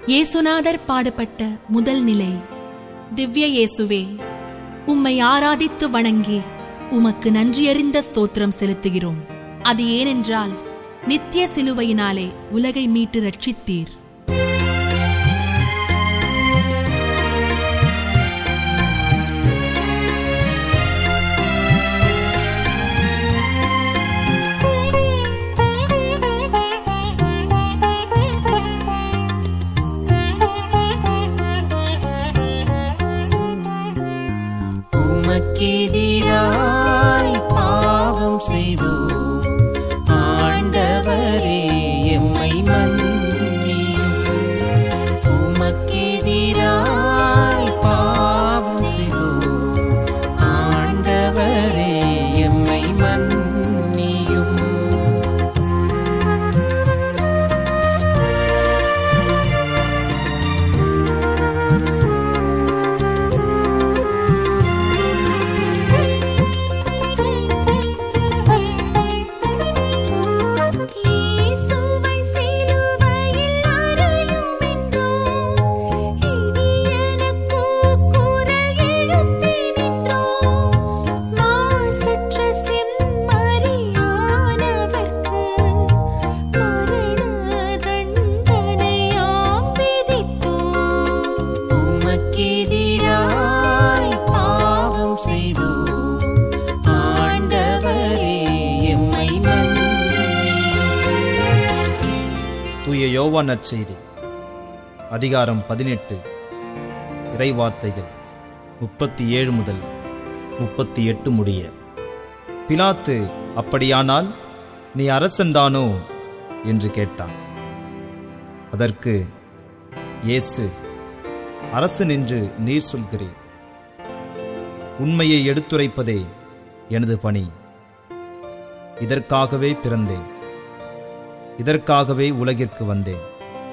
இயேசுநாதர் பாடுபட்ட முதல் நிலை திவ்ய இயேசுவே உம்மை ஆராதித்து வணங்கி உமக்கு நன்றியறிந்த ஸ்தோத்திரம் செலுத்துகிறோம் அது ஏனென்றால் நித்திய சிலுவையினாலே உலகை மீட்டு ரட்சித்தீர் உமக்கெதிராய் பாவம் செய்தோம் ஆண்டவரே எம்மை மன்னியும் உமக்கெதிராய் பாவம் செய்தோம் ஆண்டவரே எம்மை மன்னியும் இயேசுவை சிலுவையில் அறையுமென்றோ இனி எனக்கோ குரல் எழுப்பி நின்றோ மாசற்ற செம்மறியானவர்க்கு மரண தண்டனையாம் விதித்தோம் உமக்கெதிராய் பாவம் செய்தோம் ஆண்டவரே எம்மை மன்னியும் தூய யோவான் நற்செய்தி அதிகாரம் பதினெட்டு இறைவார்த்தைகள் முப்பத்தி ஏழு முதல் முப்பத்தி எட்டு முடிய பிலாத்து அப்படியானால் நீ அரசன்தானோ என்று கேட்டான் அதற்கு இயேசு அரசன் என்று நீர் சொல்கிறீர் உண்மையை எடுத்துரைப்பதே எனது பணி இதற்காகவே பிறந்தேன் இதற்காகவே உலகிற்கு வந்தேன்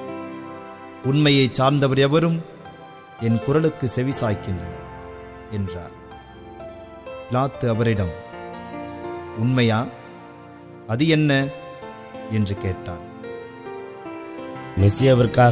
உண்மையை சார்ந்தவர் எவரும் என் குரலுக்கு செவி சாய்க்கின்றனர் என்றார் பிலாத்து அவரிடம் உண்மையா அது என்ன என்று கேட்டான் மெஸ்ஸியாவிற்காக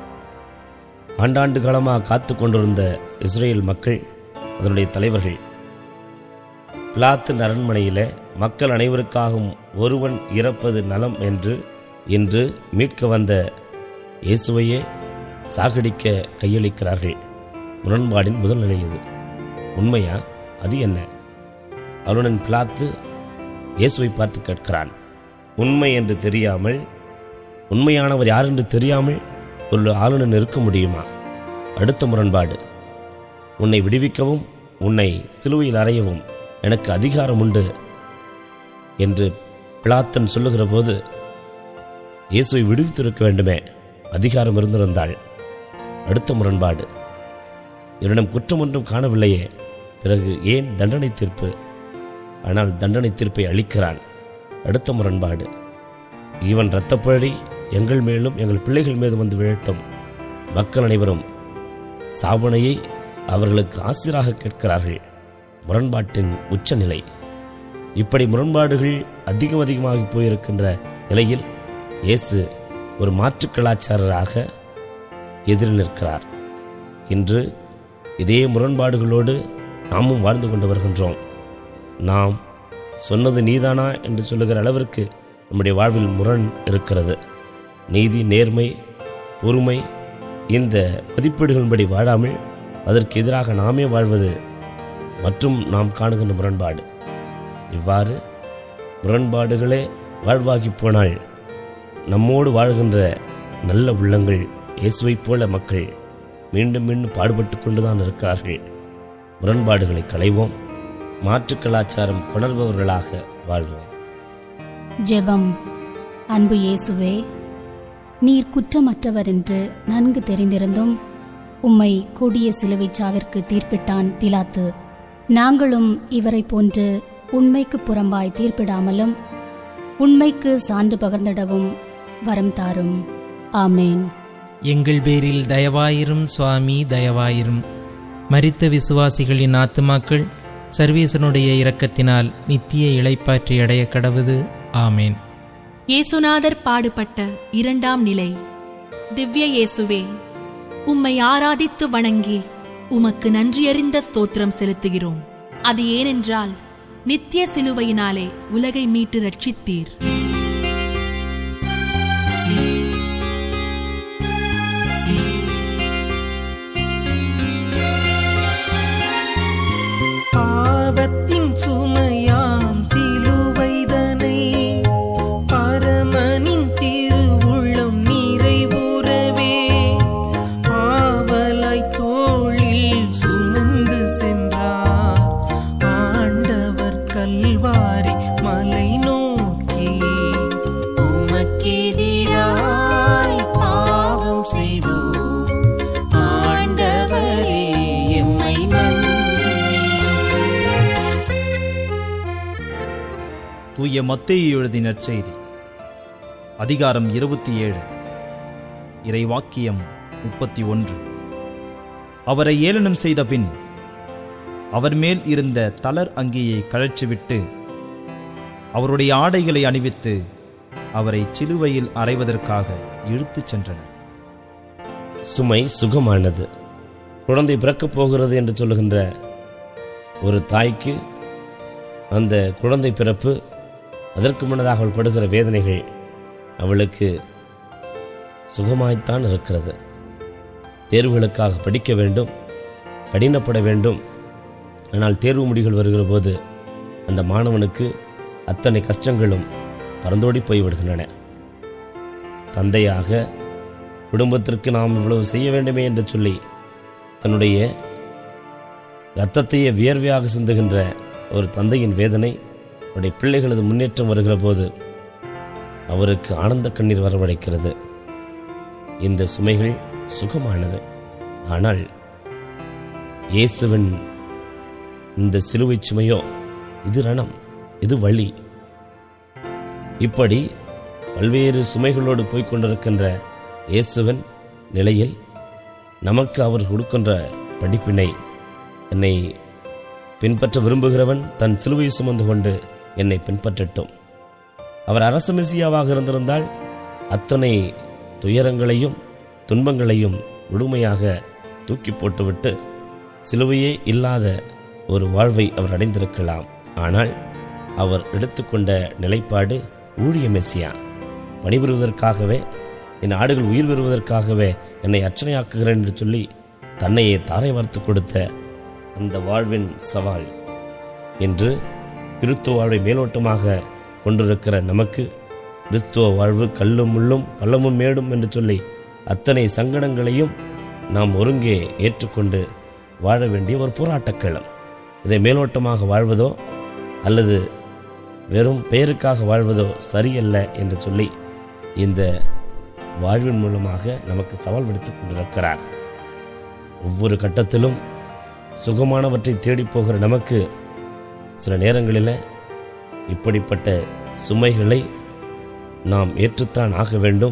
ஆண்டாண்டு காலமாக காத்து கொண்டிருந்த இஸ்ரேல் மக்கள் அதனுடைய தலைவர்கள் பிலாத்தின் அரண்மனையில மக்கள் அனைவருக்காகவும் ஒருவன் இறப்பது நலம் என்று இன்று மீட்க வந்த இயேசுவையே சாகடிக்க கையளிக்கிறார்கள் முரண்பாடின் முதல் நிலை இது உண்மையா அது என்ன அருணன் பிலாத்து இயேசுவை பார்த்து கேட்கிறான் உண்மை என்று தெரியாமல் உண்மையானவர் யார் என்று தெரியாமல் ஒரு ஆளுநன் இருக்க முடியுமா அடுத்த முரண்பாடு உன்னை விடுவிக்கவும் உன்னை சிலுவையில் அறையவும் எனக்கு அதிகாரம் உண்டு என்று பிளாத்தன் சொல்லுகிற போது இயேசுவை விடுவித்திருக்க வேண்டுமே அதிகாரம் இருந்திருந்தாள் அடுத்த முரண்பாடு இவரிடம் குற்றம் ஒன்றும் காணவில்லையே பிறகு ஏன் தண்டனை தீர்ப்பு ஆனால் தண்டனை தீர்ப்பை அளிக்கிறான் அடுத்த முரண்பாடு இவன் இரத்தப்பழி எங்கள் மேலும் எங்கள் பிள்ளைகள் மீது வந்து விழட்டும் மக்கள் அனைவரும் சாவனையை அவர்களுக்கு ஆசிராக கேட்கிறார்கள் முரண்பாட்டின் உச்சநிலை இப்படி முரண்பாடுகள் அதிகம் அதிகமாகி போயிருக்கின்ற நிலையில் இயேசு ஒரு மாற்றுக் கலாச்சாரராக எதிரில் நிற்கிறார் இன்று இதே முரண்பாடுகளோடு நாமும் வாழ்ந்து கொண்டு வருகின்றோம் நாம் சொன்னது நீதானா என்று சொல்லுகிற அளவிற்கு நம்முடைய வாழ்வில் முரண் இருக்கிறது நீதி நேர்மை பொறுமை இந்த மதிப்பீடுகளின்படி வாழாமல் அதற்கு எதிராக நாமே வாழ்வது மற்றும் நாம் காணுகின்ற முரண்பாடு இவ்வாறு முரண்பாடுகளே வாழ்வாகி போனால் நம்மோடு வாழ்கின்ற நல்ல உள்ளங்கள் இயேசுவைப் போல மக்கள் மீண்டும் மீண்டும் பாடுபட்டு கொண்டுதான் இருக்கிறார்கள் முரண்பாடுகளை களைவோம் மாற்று கலாச்சாரம் கொணர்பவர்களாக வாழ்வோம் ஜெபம் அன்பு இயேசுவே நீர் குற்றமற்றவர் என்று நன்கு தெரிந்திருந்தும் உம்மை கொடிய சிலுவைச் சாவிற்கு தீர்ப்பிட்டான் பிலாத்து நாங்களும் இவரைப் போன்று உண்மைக்கு புறம்பாய் தீர்ப்பிடாமலும் உண்மைக்கு சான்று பகர்ந்திடவும் வரம் தாரும் ஆமேன் எங்கள் பேரில் தயவாயிரும் சுவாமி தயவாயிரும் மரித்த விசுவாசிகளின் ஆத்துமாக்கள் சர்வேசனுடைய இரக்கத்தினால் நித்திய இளைப்பாற்றி அடைய கடவுது ஆமேன் இயேசுநாதர் பாடுபட்ட இரண்டாம் நிலை திவ்ய இயேசுவே உம்மை ஆராதித்து வணங்கி உமக்கு நன்றியறிந்த ஸ்தோத்திரம் செலுத்துகிறோம் அது ஏனென்றால் நித்திய சிலுவையினாலே உலகை மீட்டு ரட்சித்தீர் பாவத்தின் சுமையாம் சிலுவைதனை பரமனின் திருவுள்ளம் நிறைவுறவே ஆவலாய் தோளில் சுமந்து சென்றார் ஆண்டவர் கல்வாரி மலை நோக்கி உமக்கெதிராய் பாவம் செய்தோம் ஆண்டவரே எம்மை மன்னியும் தூய மத்தேயு எழுதின நற்செய்தி அதிகாரம் இருபத்தி ஏழு இறைவாக்கியம் முப்பத்தி ஒன்று அவரை ஏளனம் செய்த பின் அவர் மேல் இருந்த தளர் அங்கியை கழற்றிவிட்டு அவருடைய ஆடைகளை அணிவித்து அவரை சிலுவையில் அறைவதற்காக இழுத்துச் சென்றனர் சுமை சுகமானது குழந்தை பிறக்கப் போகிறது என்று சொல்லுகின்ற ஒரு தாய்க்கு அந்த குழந்தை பிறப்பு அதற்கு முன்னதாக அவள் படுகிற வேதனைகள் அவளுக்கு சுகமாய்த்தான் இருக்கிறது தேர்வுகளுக்காக படிக்க வேண்டும் கடினப்பட வேண்டும் ஆனால் தேர்வு முடிகள் வருகிற போது அந்த மாணவனுக்கு அத்தனை கஷ்டங்களும் பறந்தோடி போய்விடுகின்றன தந்தையாக குடும்பத்திற்கு நாம் இவ்வளவு செய்ய வேண்டுமே என்று சொல்லி தன்னுடைய இரத்தத்தையே வியர்வையாக சிந்துகின்ற ஒரு தந்தையின் வேதனை அவருடைய பிள்ளைகளது முன்னேற்றம் வருகிற போது அவருக்கு ஆனந்த கண்ணீர் வரவழைக்கிறது இந்த சுமைகள் சுகமானது ஆனால் இயேசுவின் இந்த சிலுவை சுமையோ இது ரணம் இது வழி இப்படி பல்வேறு சுமைகளோடு போய்க் கொண்டிருக்கின்ற இயேசுவின் நிலையில் நமக்கு அவர் கொடுக்கின்ற படிப்பினை என்னை பின்பற்ற விரும்புகிறவன் தன் சிலுவை சுமந்து கொண்டு என்னை பின்பற்றட்டும் அவர் அரச மெசியாவாக இருந்திருந்தால் அத்தனை துயரங்களையும் துன்பங்களையும் முழுமையாக தூக்கி போட்டுவிட்டு சிலுவையே இல்லாத ஒரு வாழ்வை அவர் அடைந்திருக்கலாம் ஆனால் அவர் எடுத்துக்கொண்ட நிலைப்பாடு ஊழிய மெஸ்ஸியா பணிபுரிவதற்காகவே என் ஆடுகள் உயிர் பெறுவதற்காகவே என்னை அர்ச்சனையாக்குகிறேன் என்று சொல்லி தன்னையே தாரை வார்த்து கொடுத்த அந்த வாழ்வின் சவால் என்று கிறித்துவ வாழ்வை மேலோட்டமாக கொண்டிருக்கிற நமக்கு கிறிஸ்துவ வாழ்வு கல்லும் முள்ளும் பள்ளமும் மேடும் என்று சொல்லி அத்தனை சங்கடங்களையும் நாம் ஒருங்கே ஏற்றுக்கொண்டு வாழ வேண்டிய ஒரு போராட்டக்களம் இதை மேலோட்டமாக வாழ்வதோ அல்லது வெறும் பெயருக்காக வாழ்வதோ சரியல்ல என்று சொல்லி இந்த வாழ்வின் மூலமாக நமக்கு சவால் விடுத்துக் கொண்டிருக்கிறார் ஒவ்வொரு கட்டத்திலும் சுகமானவற்றை தேடிப் போகிற நமக்கு சில நேரங்களில் இப்படிப்பட்ட சுமைகளை நாம் ஏற்றுத்தான் ஆக வேண்டும்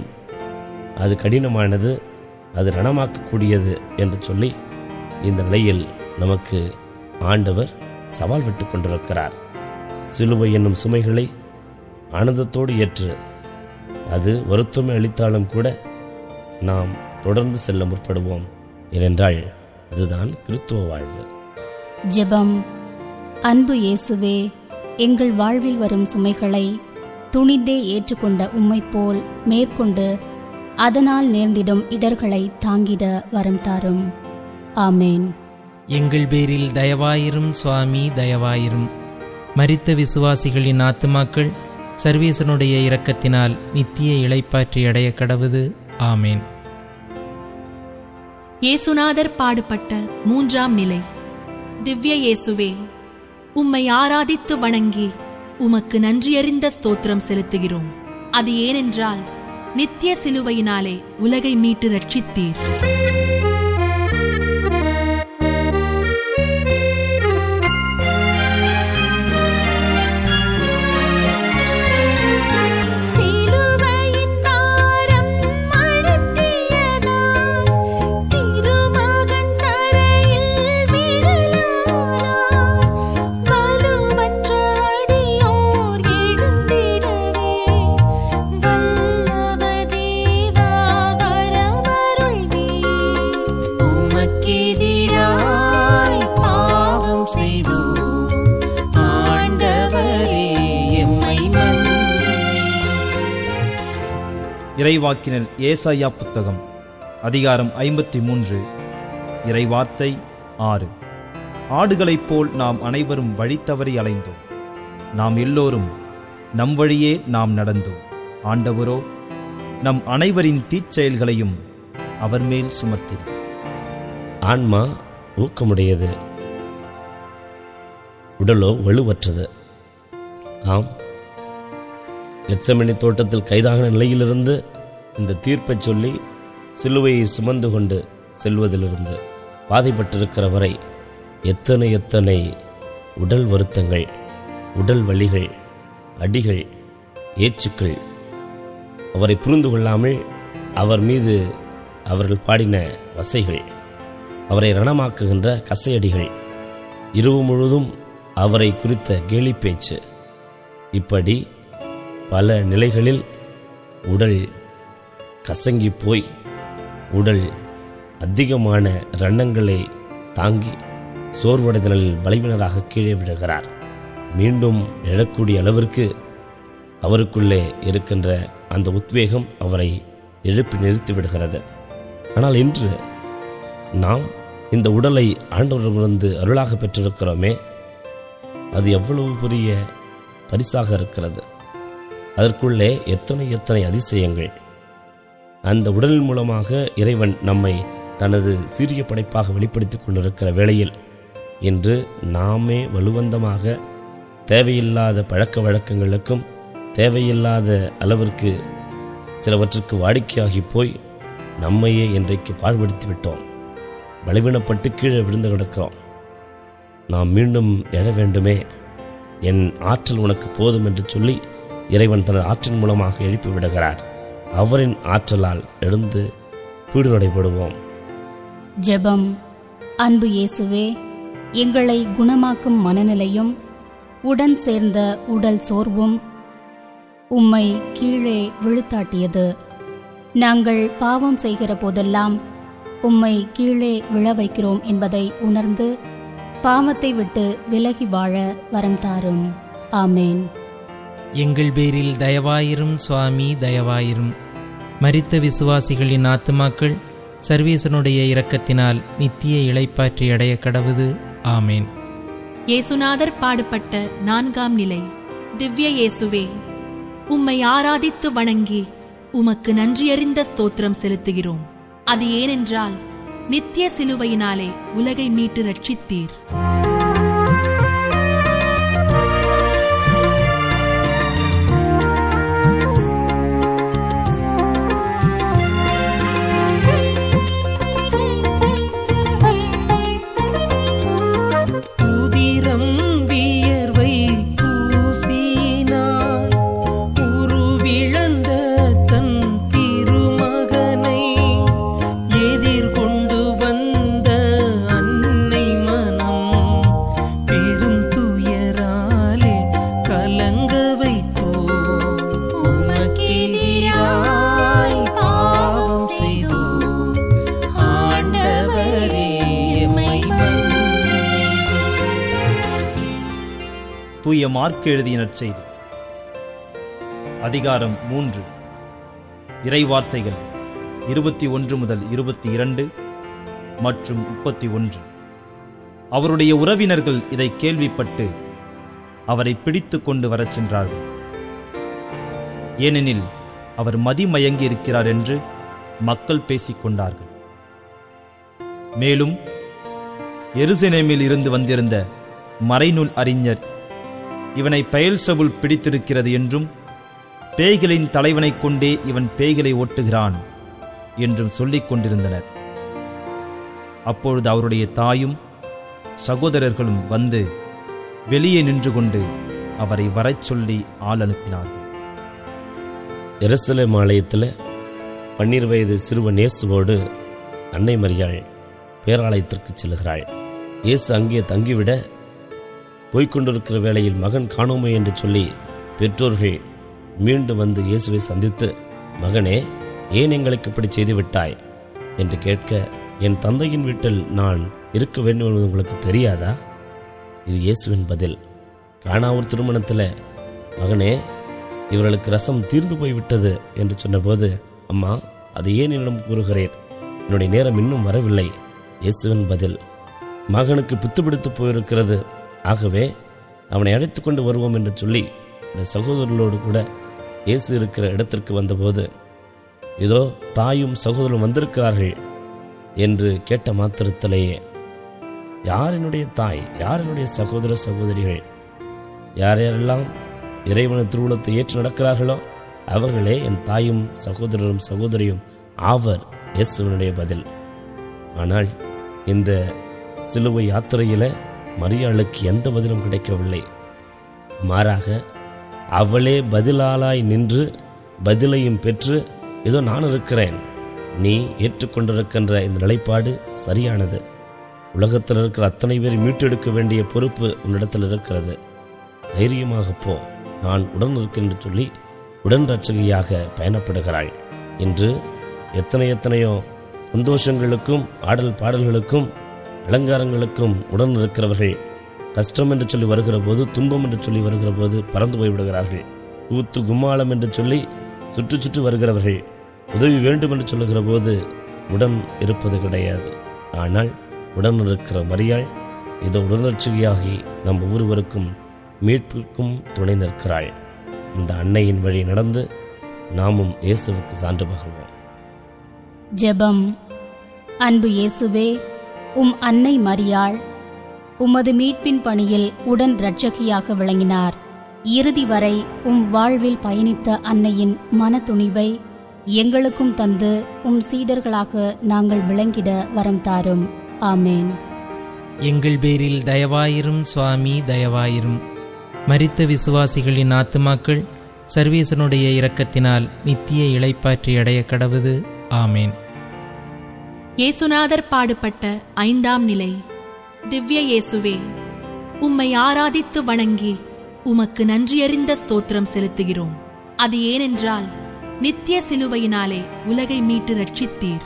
அது கடினமானது அது ரணமாக்கக்கூடியது என்று சொல்லி இந்த நிலையில் நமக்கு ஆண்டவர் சவால் விட்டுக் கொண்டிருக்கிறார் சிலுவை என்னும் சுமைகளை ஆனந்தத்தோடு ஏற்று அது வருத்தமே அளித்தாலும் கூட நாம் தொடர்ந்து செல்ல முற்படுவோம் ஏனென்றால் அதுதான் கிறித்துவ வாழ்வு ஜெபம் அன்பு இயேசுவே எங்கள் வாழ்வில் வரும் சுமைகளை துணிந்தே ஏற்றுக்கொண்ட உம்மை போல் மேற்கொண்டு அதனால் நேர்ந்திடும் இடர்களை தாங்கிட வரம் தாரும் ஆமேன் எங்கள் பேரில் தயவாயிரும் சுவாமி தயவாயிரும் மரித்த விசுவாசிகளின் ஆத்துமாக்கள் சர்வேசனுடைய இரக்கத்தினால் நித்திய இளைப்பாற்றி அடைய கடவுது ஆமேன் இயேசுநாதர் பாடுபட்ட மூன்றாம் நிலை திவ்ய இயேசுவே உம்மை ஆராதித்து வணங்கி உமக்கு நன்றியறிந்த ஸ்தோத்திரம் செலுத்துகிறோம் அது ஏனென்றால் நித்திய சிலுவையினாலே உலகை மீட்டு ரட்சித்தீர் சிலுவையின் பாரம் அழுத்தியதால் திருமகன் தரையில் விழலானார் வலுவற்ற அடியோர் எழுந்திடவே வல்லவ தேவா வரமருளும் இறைவாக்கினர் ஏசாயா புத்தகம் அதிகாரம் ஐம்பத்தி மூன்று இறைவார்த்தை ஆறு ஆடுகளைப் போல் நாம் அனைவரும் வழி தவறி அலைந்தோம் நாம் எல்லோரும் நம் வழியே நாம் நடந்தோம் ஆண்டவரோ நம் அனைவரின் தீச்செயல்களையும் அவர் மேல் சுமத்தினார் ஆன்மா ஊக்கமுடையது உடலோ வலுவற்றது ஆம் எச்சமணி தோட்டத்தில் கைதாகின நிலையிலிருந்து இந்த தீர்ப்பைச் சொல்லி சிலுவையை சுமந்து கொண்டு செல்வதிலிருந்து பாதைப்பட்டிருக்கிற வரை எத்தனை எத்தனை உடல் வருத்தங்கள் உடல் வலிகள் அடிகள் ஏச்சுக்கள் அவரை புரிந்து கொள்ளாமல் அவர் மீது அவர்கள் பாடின வசைகள் அவரை ரணமாக்குகின்ற கசையடிகள் இரவு முழுதும் அவரை குறித்த கேலி பேச்சு இப்படி பல நிலைகளில் உடல் கசங்கி போய் உடல் அதிகமான ரன்னங்களை தாங்கி சோர்வடைதலில் பலவீனராக கீழே விழுகிறார் மீண்டும் எழக்கூடிய அளவிற்கு அவருக்குள்ளே இருக்கின்ற அந்த உத்வேகம் அவரை எழுப்பி நிறுத்தி விடுகிறது ஆனால் இன்று நாம் இந்த உடலை ஆண்டவரிடமிருந்து அருளாக பெற்றிருக்கிறோமே அது எவ்வளவு பெரிய பரிசாக இருக்கிறது அதற்குள்ளே எத்தனை எத்தனை அதிசயங்கள் அந்த உடல் மூலமாக இறைவன் நம்மை தனது சீரிய படைப்பாக வெளிப்படுத்திக் கொண்டிருக்கிற வேளையில் இன்று நாமே வலுவந்தமாக தேவையில்லாத பழக்க வழக்கங்களுக்கும் தேவையில்லாத அளவிற்கு சிலவற்றுக்கு வாடிக்கையாகி போய் நம்மையே இன்றைக்கு பாழ்படுத்தி விட்டோம் பலவீனப்பட்டு கீழே விழுந்து கிடக்கிறோம் நாம் மீண்டும் எழ வேண்டுமே என் ஆற்றல் உனக்கு போதும் என்று சொல்லி இறைவன் தனது ஆற்றல் மூலமாக எழுப்பி விடுகிறார் அவரின் ஆற்றலால் எழுந்து பீடுநடைபடுவோம் ஜெபம் அன்பு இயேசுவே எங்களை குணமாக்கும் மனநிலையும் உடன் சேர்ந்த உடல் சோர்வும் உம்மை கீழே விழுத்தாட்டியது நாங்கள் பாவம் செய்கிற போதெல்லாம் உம்மை கீழே விழ வைக்கிறோம் என்பதை உணர்ந்து பாவத்தை விட்டு விலகி வாழ வரம் தாரும் ஆமேன் எங்கள் பேரில் தயவாயிரும் சுவாமி தயவாயிரும் மரித்த விசுவாசிகளின் ஆத்துமாக்கள் சர்வேசனுடைய இரக்கத்தினால் நித்திய இளைப்பாற்றி அடைய கடவுது ஆமேன் இயேசுநாதர் பாடுபட்ட நான்காம் நிலை திவ்ய இயேசுவே உம்மை ஆராதித்து வணங்கி உமக்கு நன்றியறிந்த ஸ்தோத்திரம் செலுத்துகிறோம் அது ஏனென்றால் நித்திய சிலுவையினாலே உலகை மீட்டு ரட்சித்தீர் உதிரம் வியர்வை பூசினாள் உருவிழந்த தன் திருமகனை எதிர்கொண்டு வந்த அன்னை மனம் பெருந்துயராலே கலங்க வைத்தோ உமக்கெதிராய் பாவம் செய்தோ ஆண்டவரே எம்மை தூய மார்க் எழுதிய நற்செய்தி அதிகாரம் மூன்று இறைவார்த்தைகள் இருபத்தி ஒன்று முதல் இருபத்தி இரண்டு மற்றும் முப்பத்தி ஒன்று அவருடைய உறவினர்கள் இதை கேள்விப்பட்டு அவரை பிடித்துக் கொண்டு வரச் சென்றார்கள் ஏனெனில் அவர் மதிமயங்கி இருக்கிறார் என்று மக்கள் பேசிக் கொண்டார்கள் மேலும் எருசலேமில் இருந்து வந்திருந்த மறைநூல் அறிஞர் இவனை பெயல்சபுல் பிடித்திருக்கிறது என்றும் பேய்களின் தலைவனைக் கொண்டே இவன் பேய்களை ஓட்டுகிறான் என்றும் சொல்லிக் கொண்டிருந்தனர் அப்பொழுது அவருடைய தாயும் சகோதரர்களும் வந்து வெளியே நின்று கொண்டு அவரை வரச் சொல்லி ஆள் அனுப்பினார்கள் எருசலேம் ஆலயத்தில் பன்னீர் வயது சிறுவன் இயேசுவோடு அன்னை மரியாள் பேராலயத்திற்கு செல்கிறாள் இயேசு அங்கே தங்கிவிட போய்க் கொண்டிருக்கிற வேளையில் மகன் காணோமே என்று சொல்லி பெற்றோர்கள் மீண்டும் வந்து இயேசுவை சந்தித்து மகனே ஏன் எங்களுக்கு இப்படி செய்து விட்டாய் என்று கேட்க என் தந்தையின் வீட்டில் நான் இருக்க வேண்டும் என்பது உங்களுக்கு தெரியாதா இது இயேசுவின் பதில் காணாவூர் திருமணத்தில் மகனே இவர்களுக்கு ரசம் தீர்ந்து போய்விட்டது என்று சொன்னபோது அம்மா அது ஏன் என்னிடம் கூறுகிறேன் என்னுடைய நேரம் இன்னும் வரவில்லை இயேசுவின் பதில் மகனுக்கு பித்து பிடித்து போயிருக்கிறது ஆகவே அவனை அழைத்துக் கொண்டு வருவோம் என்று சொல்லி இந்த சகோதரர்களோடு கூட இயேசு இருக்கிற இடத்திற்கு வந்தபோது இதோ தாயும் சகோதரரும் வந்திருக்கிறார்கள் என்று கேட்ட மாத்திரத்திலேயே யார் என்னுடைய தாய் யார் என்னுடைய சகோதர சகோதரிகள் யார் யாரெல்லாம் இறைவன திருவுளத்தை ஏற்று நடக்கிறார்களோ அவர்களே என் தாயும் சகோதரரும் சகோதரியும் ஆவர் இயேசுவனுடைய பதில் ஆனால் இந்த சிலுவை யாத்திரையில மரியாளுக்கு எந்த பதிலும் கிடைக்கவில்லை மாறாக அவளே பதிலாளாய் நின்று பதிலையும் பெற்று ஏதோ நான் இருக்கிறேன் நீ ஏற்றுக்கொண்டிருக்கின்ற இந்த நிலைப்பாடு சரியானது உலகத்தில் இருக்கிற அத்தனை பேரை மீட்டெடுக்க வேண்டிய பொறுப்பு உன்னிடத்தில் இருக்கிறது தைரியமாக போ நான் உடன் இருக்கேன் என்று சொல்லி உடன் ரட்சகியாக பயணப்படுகிறாள் இன்று எத்தனை எத்தனையோ சந்தோஷங்களுக்கும் ஆடல் பாடல்களுக்கும் அலங்காரங்களுக்கும் உடன் இருக்கிறவர்கள் கஷ்டம் என்று சொல்லி வருகிற போது துன்பம் என்று சொல்லி வருகிற போது பறந்து போய்விடுகிறார்கள் கூத்து கும்மாளம் என்று சொல்லி சுற்றி சுற்றி வருகிறவர்கள் உதவி வேண்டும் என்று சொல்லுகிற போது உடன் இருப்பது கிடையாது ஆனால் உடன் இருக்கிற மரியாள் இதோ உடனர்ச்சியாகி நம் ஒவ்வொருவருக்கும் மீட்பிற்கும் துணை நிற்கிறாள் இந்த அன்னையின் வழி நடந்து நாமும் இயேசுவுக்கு சான்று பகர்வோம் ஜெபம் அன்பு இயேசுவே உம் அன்னை மரியாள் உமது மீட்பின் பணியில் உடன் இரட்சகியாக விளங்கினார் இறுதி வரை உம் வாழ்வில் பயணித்த அன்னையின் மனத்துணிவை எங்களுக்கும் தந்து உம் சீடர்களாக நாங்கள் விளங்கிட வரம் தாரும் ஆமேன் எங்கள் பேரில் தயவாயிரும் சுவாமி தயவாயிரும் மரித்த விசுவாசிகளின் ஆத்துமாக்கள் சர்வேசனுடைய இரக்கத்தினால் நித்திய இளைப்பாற்றி அடைய கடவுது ஆமேன் இயேசுநாதர் பாடுபட்ட ஐந்தாம் நிலை திவ்ய இயேசுவே உம்மை ஆராதித்து வணங்கி உமக்கு நன்றியறிந்த ஸ்தோத்திரம் செலுத்துகிறோம் அது ஏனென்றால் நித்திய சிலுவையினாலே உலகை மீட்டு ரட்சித்தீர்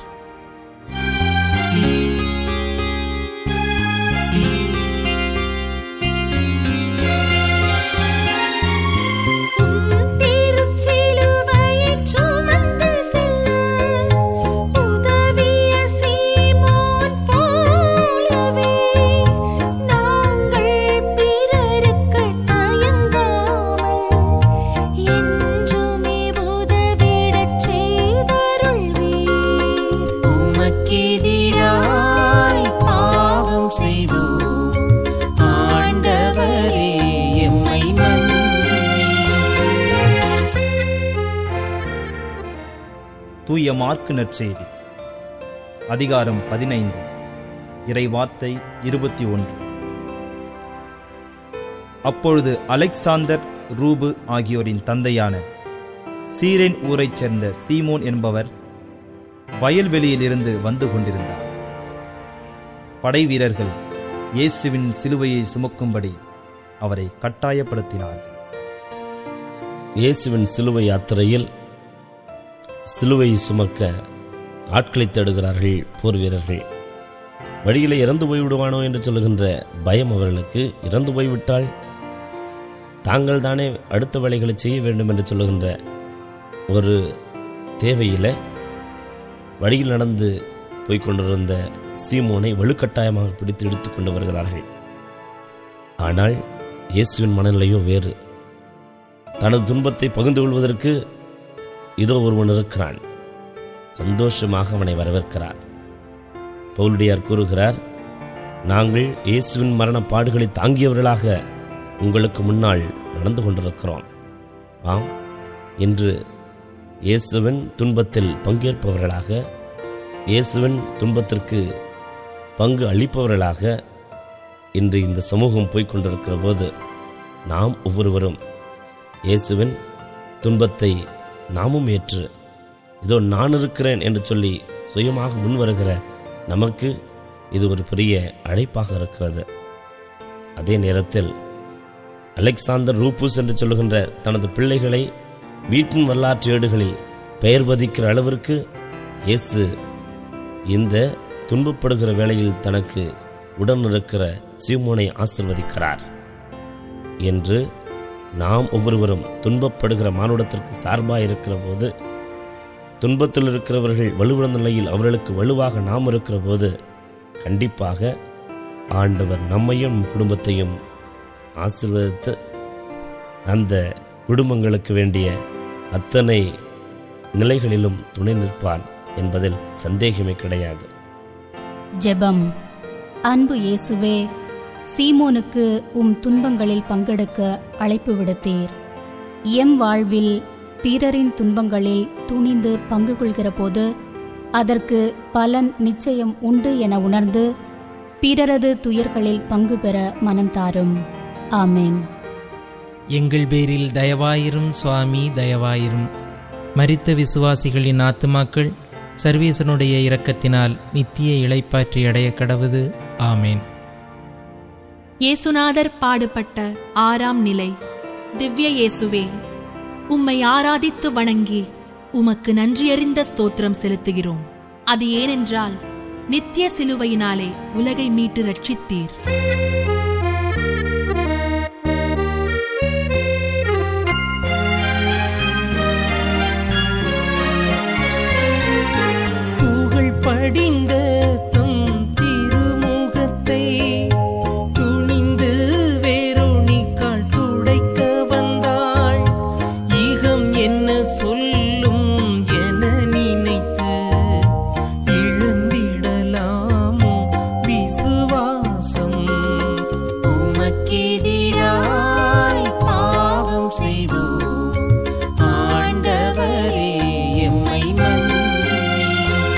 திருச்சிலுவையைச் சுமந்து செல்ல உதவிய சீமோன் போலவே நாங்கள் பிறருக்குத் தயங்காமல் என்றுமே உதவிடச் செய்தருள்வீர். உமக்கெதிராய் பாவம் செய்தோம் ஆண்டவரே எம்மை மன்னியும் தூய மார்க்கு நற்செய்தி அதிகாரம் பதினைந்து இறைவார்த்தை இருபத்தி ஒன்று அப்பொழுது அலெக்சாந்தர் ரூபு ஆகியோரின் தந்தையான சீரேன் ஊரைச் சேர்ந்த சீமோன் என்பவர் வயல்வெளியிலிருந்து வந்து கொண்டிருந்தார் படை வீரர்கள் இயேசுவின் சிலுவையை சுமக்கும்படி அவரை கட்டாயப்படுத்தினார்கள் இயேசுவின் சிலுவை யாத்திரையில் சிலுவை சுமக்க ஆட்களை தேடுகிறார்கள் போர் வீரர்கள் வழியிலே இறந்து போய்விடுவானோ என்று சொல்லுகின்ற பயம் அவர்களுக்கு இறந்து போய்விட்டால் தாங்கள் தானே அடுத்த வேலைகளை செய்ய வேண்டும் என்று சொல்லுகின்ற ஒரு தேவையில வழியில் நடந்து போய்க் கொண்டிருந்த சீமோனை வலுக்கட்டாயமாக பிடித்து இழுத்துக் கொண்டு வருகிறார்கள் ஆனால் இயேசுவின் மனநிலையோ வேறு தனது துன்பத்தை பகிர்ந்து கொள்வதற்கு இதோ ஒருவன் இருக்கிறான் சந்தோஷமாக அவனை வரவேற்கிறார் பவுலுடையார் கூறுகிறார் நாங்கள் இயேசுவின் மரண பாடுகளை தாங்கியவர்களாக உங்களுக்கு முன்னால் நடந்து கொண்டிருக்கிறோம் ஆம் இன்று இயேசுவின் துன்பத்தில் பங்கேற்பவர்களாக இயேசுவின் துன்பத்திற்கு பங்கு அளிப்பவர்களாக இன்று இந்த சமூகம் போய்க் கொண்டிருக்கிற போது நாம் ஒவ்வொருவரும் இயேசுவின் துன்பத்தை நாமும் ஏற்று இதோ நான் இருக்கிறேன் என்று சொல்லி சுயமாக முன்வருகிற நமக்கு இது ஒரு பெரிய அழைப்பாக இருக்கிறது அதே நேரத்தில் அலெக்சாந்தர் ரூபூஸ் என்று சொல்லுகின்ற தனது பிள்ளைகளை வீட்டின் வரலாற்று ஏடுகளில் பெயர் பதிக்கிற அளவிற்கு இயேசு இந்த துன்பப்படுகிற வேளையில் தனக்கு உடன் இருக்கிற சீமோனை ஆசிர்வதிக்கிறார் என்று நாம் ஒவ்வொருவரும் துன்பப்படுகிற மானுடத்திற்கு சார்பாக இருக்கிற போது துன்பத்தில் இருக்கிறவர்கள் வலுவிழந்த நிலையில் அவர்களுக்கு வலுவாக நாம் இருக்கிற போது கண்டிப்பாக ஆண்டவர் நம்மையும் நம் குடும்பத்தையும் ஆசீர்வதித்து அந்த குடும்பங்களுக்கு வேண்டிய அத்தனை நிலைகளிலும் துணை நிற்பார் என்பதில் சந்தேகமே கிடையாது ஜெபம் அன்பு இயேசுவே சீமோனுக்கு உம் துன்பங்களில் பங்கெடுக்க அழைப்பு விடுத்தீர் எம் வாழ்வில் பிறரின் துன்பங்களில் துணிந்து பங்கு கொள்கிற போது அதற்கு பலன் நிச்சயம் உண்டு என உணர்ந்து பிறரது துயர்களில் பங்கு பெற மனம் தாரும் ஆமேன் எங்கள் பேரில் தயவாயிரும் சுவாமி தயவாயிரும் மரித்த விசுவாசிகளின் ஆத்துமாக்கள் சர்வேசனுடைய இரக்கத்தினால் நித்திய இளைப்பாற்றி அடைய கடவுது ஆமேன் இயேசுநாதர் பாடுபட்ட ஆறாம் நிலை திவ்ய இயேசுவே உம்மை ஆராதித்து வணங்கி உமக்கு நன்றியறிந்த ஸ்தோத்திரம் செலுத்துகிறோம் அது ஏனென்றால் நித்திய சிலுவையினாலே உலகை மீட்டு ரட்சித்தீர் புகழ் படிந்த தம் திருமுகத்தை துணிந்து வேரோனிக்கால் துடைக்க வந்தாள் ஈகம் என்ன சொல்லும் என நினைத்து இழந்திடலாமோ விசுவாசம் உமக்கெதிராய் பாவம் செய்தோம் ஆண்டவரே எம்மை மன்னியும்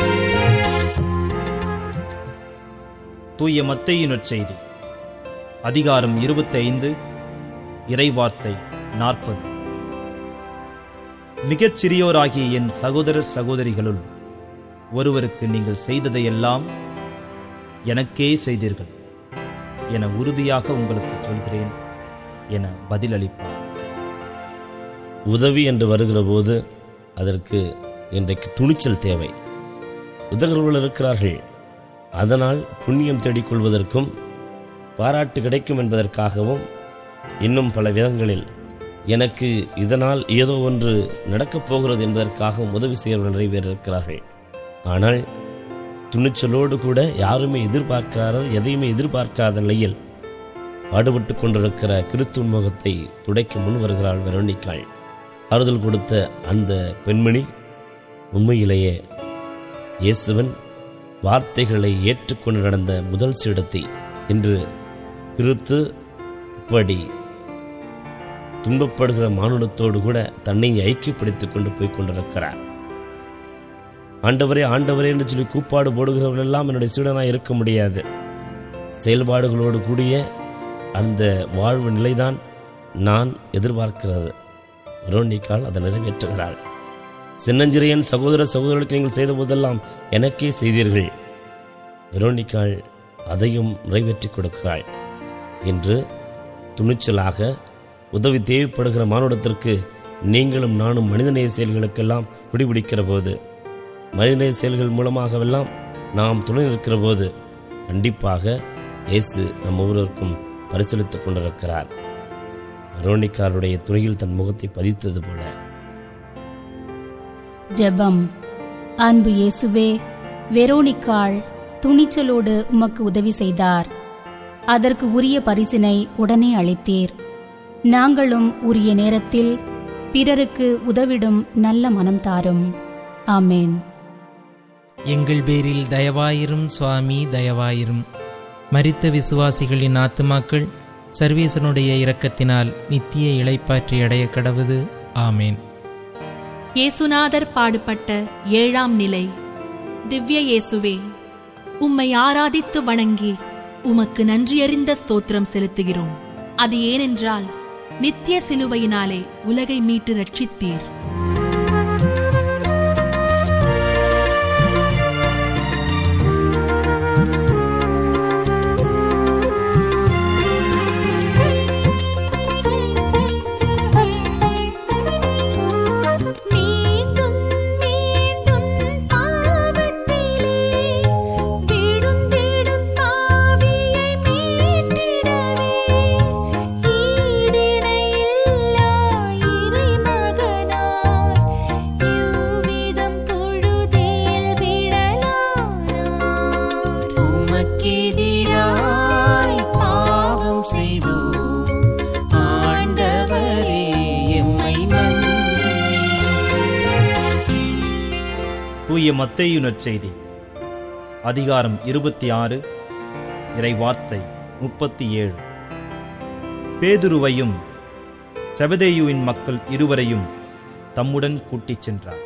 தூய மத்தையின் செய்தி அதிகாரம் இருபத்தைந்து இறைவார்த்தை நாற்பது மிகச் சிறியோராகிய என் சகோதர சகோதரிகளுள் ஒருவருக்கு நீங்கள் செய்ததையெல்லாம் எனக்கே செய்தீர்கள் என உறுதியாக உங்களுக்கு சொல்கிறேன் என பதிலளிப்பார் உதவி என்று வருகிற போது அதற்கு இன்றைக்கு துணிச்சல் தேவை உதகிறவர்கள் இருக்கிறார்கள் அதனால் புண்ணியம் தேடிக்கொள்வதற்கும் பாராட்டு கிடைக்கும் என்பதற்காகவும் இன்னும் பல விதங்களில் எனக்கு இதனால் ஏதோ ஒன்று நடக்கப் போகிறது என்பதற்காகவும் உதவி செய்யவர்கள் நிறைய பேர் இருக்கிறார்கள் ஆனால் துணிச்சலோடு கூட யாருமே எதிர்பார்க்காத எதையுமே எதிர்பார்க்காத நிலையில் பாடுபட்டு கொண்டிருக்கிற கிறிஸ்துவ முகத்தை துடைக்க முன் வருகிறாள் வெரோனிக்காள் ஆறுதல் கொடுத்த அந்த பெண்மணி உண்மையிலேயே இயேசுவன் வார்த்தைகளை ஏற்றுக்கொண்டு நடந்த முதல் சீடத்தை இன்று கிறித்து இப்படி துன்பப்படுகிற மானுடத்தோடு கூட தன்னை ஐக்கியப்படுத்திக் கொண்டு போய் கொண்டிருக்கிறார் ஆண்டவரே ஆண்டவரே என்று சொல்லி கூப்பாடு போடுகிறவர்கள் எல்லாம் என்னுடைய சீடனாய் இருக்க முடியாது செயல்பாடுகளோடு கூடிய அந்த வாழ்வு நிலைதான் நான் எதிர்பார்க்கிறது வெரோனிக்கால் அதை நிறைவேற்றுகிறாள் சின்னஞ்சிறையன் சகோதர சகோதரர்களுக்கு நீங்கள் செய்த போதெல்லாம் எனக்கே செய்தீர்கள் வெரோனிக்காள் அதையும் நிறைவேற்றிக் கொடுக்கிறாள் இன்று துணிச்சலாக உதவி தேவைப்படுகிற மானுடத்திற்கு நீங்களும் நானும் மனிதநேய செயல்களுக்கெல்லாம் குடிபிடிக்கிற போது மனிதநேய செயல்கள் மூலமாகவெல்லாம் நாம் துணை நிற்கிற போது கண்டிப்பாக இயேசு நம் ஒவ்வொருவருக்கும் பரிசீலித்துக் கொண்டிருக்கிறார் வெரோனிக்காருடைய துணையில் தன் முகத்தை பதித்தது போல ஜெபம் அன்பு இயேசுவே வெரோனிக்காள் துணிச்சலோடு உமக்கு உதவி செய்தார் அதற்கு உரிய பரிசினை உடனே அளித்தீர் நாங்களும் உரிய நேரத்தில் பிறருக்கு உதவிடும் நல்ல மனம் தாரும் ஆமேன் எங்கள் பேரில் தயவாயிரும் சுவாமி தயவாயிரும் மரித்த விசுவாசிகளின் ஆத்துமாக்கள் சர்வேசனுடைய இரக்கத்தினால் நித்திய இளைப்பாற்றி அடைய கடவுது ஆமேன் இயேசுநாதர் பாடுபட்ட ஏழாம் நிலை திவ்ய இயேசுவே உம்மை ஆராதித்து வணங்கி உமக்கு நன்றியறிந்த ஸ்தோத்திரம் செலுத்துகிறோம் அது ஏனென்றால் நித்திய சிலுவையினாலே உலகை மீட்டு ரட்சித்தீர் மீண்டும் மீண்டும் பாவத்திலே விழுந்திடும் பாவியை மீட்டிடவே ஈடிணையில்லா தூய மத்தேயு நற்செய்தி அதிகாரம் இருபத்தி ஆறு இறை வார்த்தை முப்பத்தி ஏழு பேதுருவையும் செபதேயுவின் மக்கள் இருவரையும் தம்முடன் கூட்டிச் சென்றார்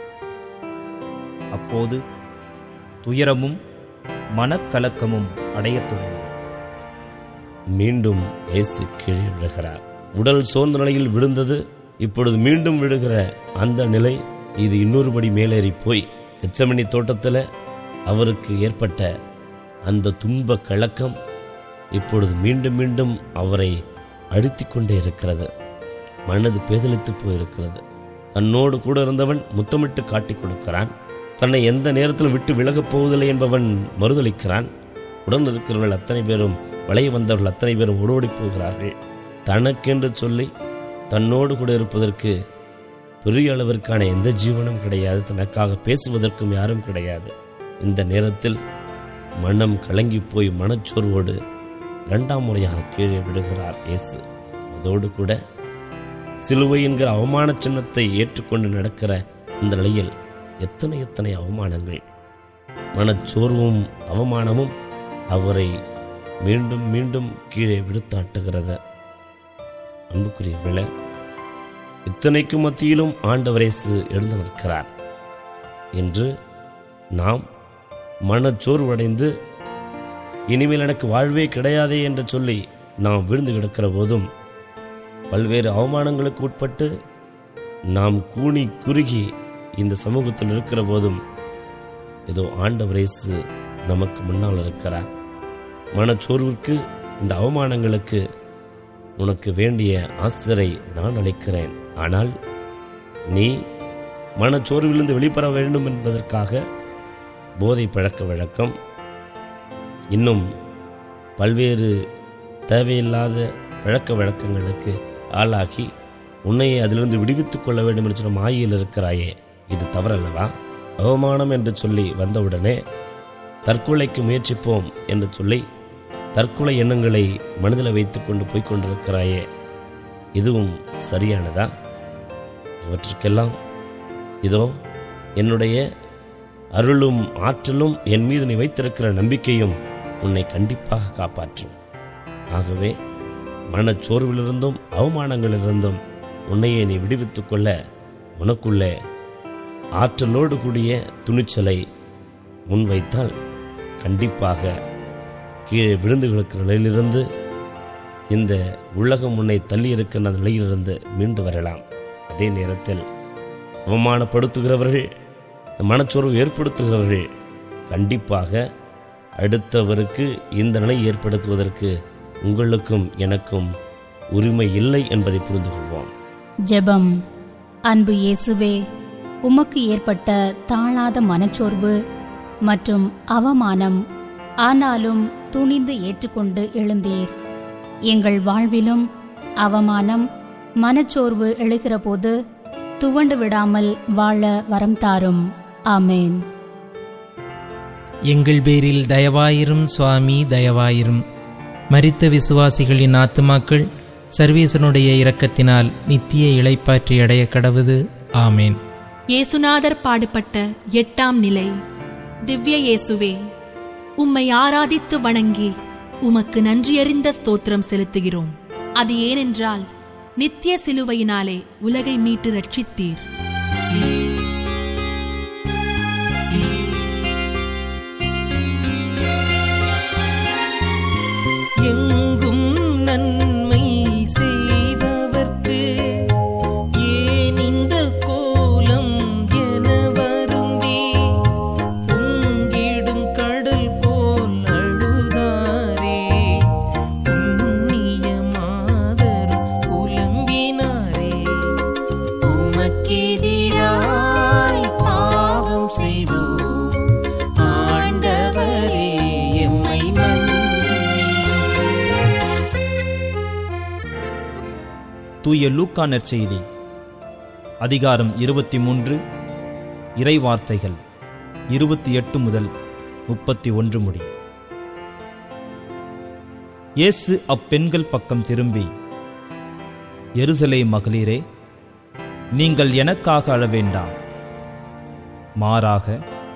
அப்போது துயரமும் மனக்கலக்கமும் அடையத் தொடங்கின மீண்டும் இயேசு கீழே விழுகிறார் உடல் சோர்ந்த நிலையில் விழுந்தது இப்பொழுது மீண்டும் விழுகிற அந்த நிலை இது இன்னொரு படி மேலேறி போய் எச்சமணி தோட்டத்தில் அவருக்கு ஏற்பட்ட அந்த துன்ப கலக்கம் இப்பொழுது மீண்டும் மீண்டும் அவரை அழுத்திக் கொண்டே இருக்கிறது மனது பேதலித்து போயிருக்கிறது தன்னோடு கூட இருந்தவன் முத்தமிட்டு காட்டிக் கொடுக்கிறான் தன்னை எந்த நேரத்தில் விட்டு விலகப் போவதில்லை என்பவன் மறுதளிக்கிறான் உடன் இருக்கிறவர்கள் அத்தனை பேரும் வளைய வந்தவர்கள் அத்தனை பேரும் ஓடோடி போகிறார்கள் தனக்கென்று சொல்லி தன்னோடு கூட இருப்பதற்கு பெரிய அளவிற்கான எந்த ஜீவனும் கிடையாது தனக்காக பேசுவதற்கும் யாரும் கிடையாது இந்த நேரத்தில் மனம் கலங்கி போய் மனச்சோர்வோடு இரண்டாம் முறையாக கீழே விடுகிறார் இயேசு அதோடு கூட சிலுவை என்கிற அவமான சின்னத்தை ஏற்றுக்கொண்டு நடக்கிற இந்த நிலையில் எத்தனை எத்தனை அவமானங்கள் மனச்சோர்வும் அவமானமும் அவரை மீண்டும் மீண்டும் கீழே விடுத்தாட்டுகிறது அன்புக்குரியவர்களே இத்தனைக்கு மத்தியிலும் ஆண்டவரேசு எழுந்து நிற்கிறார் என்று நாம் மனச்சோர்வடைந்து இனிமேல் எனக்கு வாழ்வே கிடையாதே என்று சொல்லி நாம் விழுந்து கிடக்கிற போதும் பல்வேறு அவமானங்களுக்கு உட்பட்டு நாம் கூனி குறுகி இந்த சமூகத்தில் இருக்கிற போதும் ஏதோ ஆண்டவரேசு நமக்கு முன்னால் இருக்கிறார் மனச்சோர்விற்கு இந்த அவமானங்களுக்கு உனக்கு வேண்டிய ஆசிரை நான் அளிக்கிறேன் ஆனால் நீ மனச்சோர்விலிருந்து வெளிப்பட வேண்டும் என்பதற்காக போதை பழக்க வழக்கம் இன்னும் பல்வேறு தேவையில்லாத பழக்க வழக்கங்களுக்கு ஆளாகி உன்னையே அதிலிருந்து விடுவித்துக் கொள்ள வேண்டும் என்று சொன்ன மாயில் இருக்கிறாயே இது தவறல்லவா அவமானம் என்று சொல்லி வந்தவுடனே தற்கொலைக்கு முயற்சிப்போம் என்று சொல்லி தற்கொலை எண்ணங்களை மனதில் வைத்துக் கொண்டு போய்க் கொண்டிருக்கிறாயே இதுவும் சரியானதா இவற்றுக்கெல்லாம் இதோ என்னுடைய அருளும் ஆற்றலும் என் மீது நீ வைத்திருக்கிற நம்பிக்கையும் உன்னை கண்டிப்பாக காப்பாற்றும் ஆகவே மனச்சோர்விலிருந்தும் அவமானங்களிலிருந்தும் உன்னையே நீ விடுவித்துக் கொள்ள உனக்குள்ளே ஆற்றலோடு கூடிய துணிச்சலை முன்வைத்தால் கண்டிப்பாக கீழே விழுந்து கிடக்கிற நிலையிலிருந்து இந்த உலகம் உன்னை தள்ளி இருக்கிற அந்த நிலையிலிருந்து மீண்டு வரலாம் அதே நேரத்தில் அவமானப்படுத்துகிறவர்கள் மனச்சோர்வு ஏற்படுத்துகிறவர்கள் கண்டிப்பாக அடுத்தவருக்கு இந்த நிலை ஏற்படுத்துவதற்கு உங்களுக்கும் எனக்கும் உரிமை இல்லை என்பதை புரிந்து கொள்வோம் ஜெபம் அன்பு இயேசுவே உமக்கு ஏற்பட்ட தாழாத மனச்சோர்வு மற்றும் அவமானம் ஆனாலும் துணிந்து ஏற்றுக்கொண்டு எழுந்தீர் எங்கள் வாழ்விலும் அவமானம் மனச்சோர்வு எழுகிறபோது துவண்டு விடாமல் வாழ வரம் தாரும் ஆமேன் எங்கள் பேரில் தயவாயிரும் சுவாமி தயவாயிரும் மரித்த விசுவாசிகளின் ஆத்துமாக்கள் சர்வேசனுடைய இரக்கத்தினால் நித்திய இளைப்பாற்றி அடைய கடவுது ஆமேன் இயேசுநாதர் பாடுபட்ட எட்டாம் நிலை திவ்ய இயேசுவே உம்மை ஆராதித்து வணங்கி உமக்கு நன்றியறிந்த ஸ்தோத்திரம் செலுத்துகிறோம் அது ஏனென்றால் நித்திய சிலுவையினாலே உலகை மீட்டு ரட்சித்தீர் எங்கும் நன்மை செய்தவர்க்கு ஏன் இந்த கோலம் என வருந்தி பொங்கிடும் கடல் போல் அழுதாரே புண்ணிய மாதரும் புலம்பினாரே உமக்கெதிராய் பாவம் செய்வோம் ஆண்டவரே எம்மை மன்னியும் தூய லூக்கா நற்செய்தி அதிகாரம் இருபத்தி மூன்று இறை வார்த்தைகள் இருபத்தி எட்டு முதல் முப்பத்தி ஒன்று முடி இயேசு அப்பெண்கள் பக்கம் திரும்பி எருசலே மகளிரே நீங்கள் எனக்காக அழ வேண்டாம் மாறாக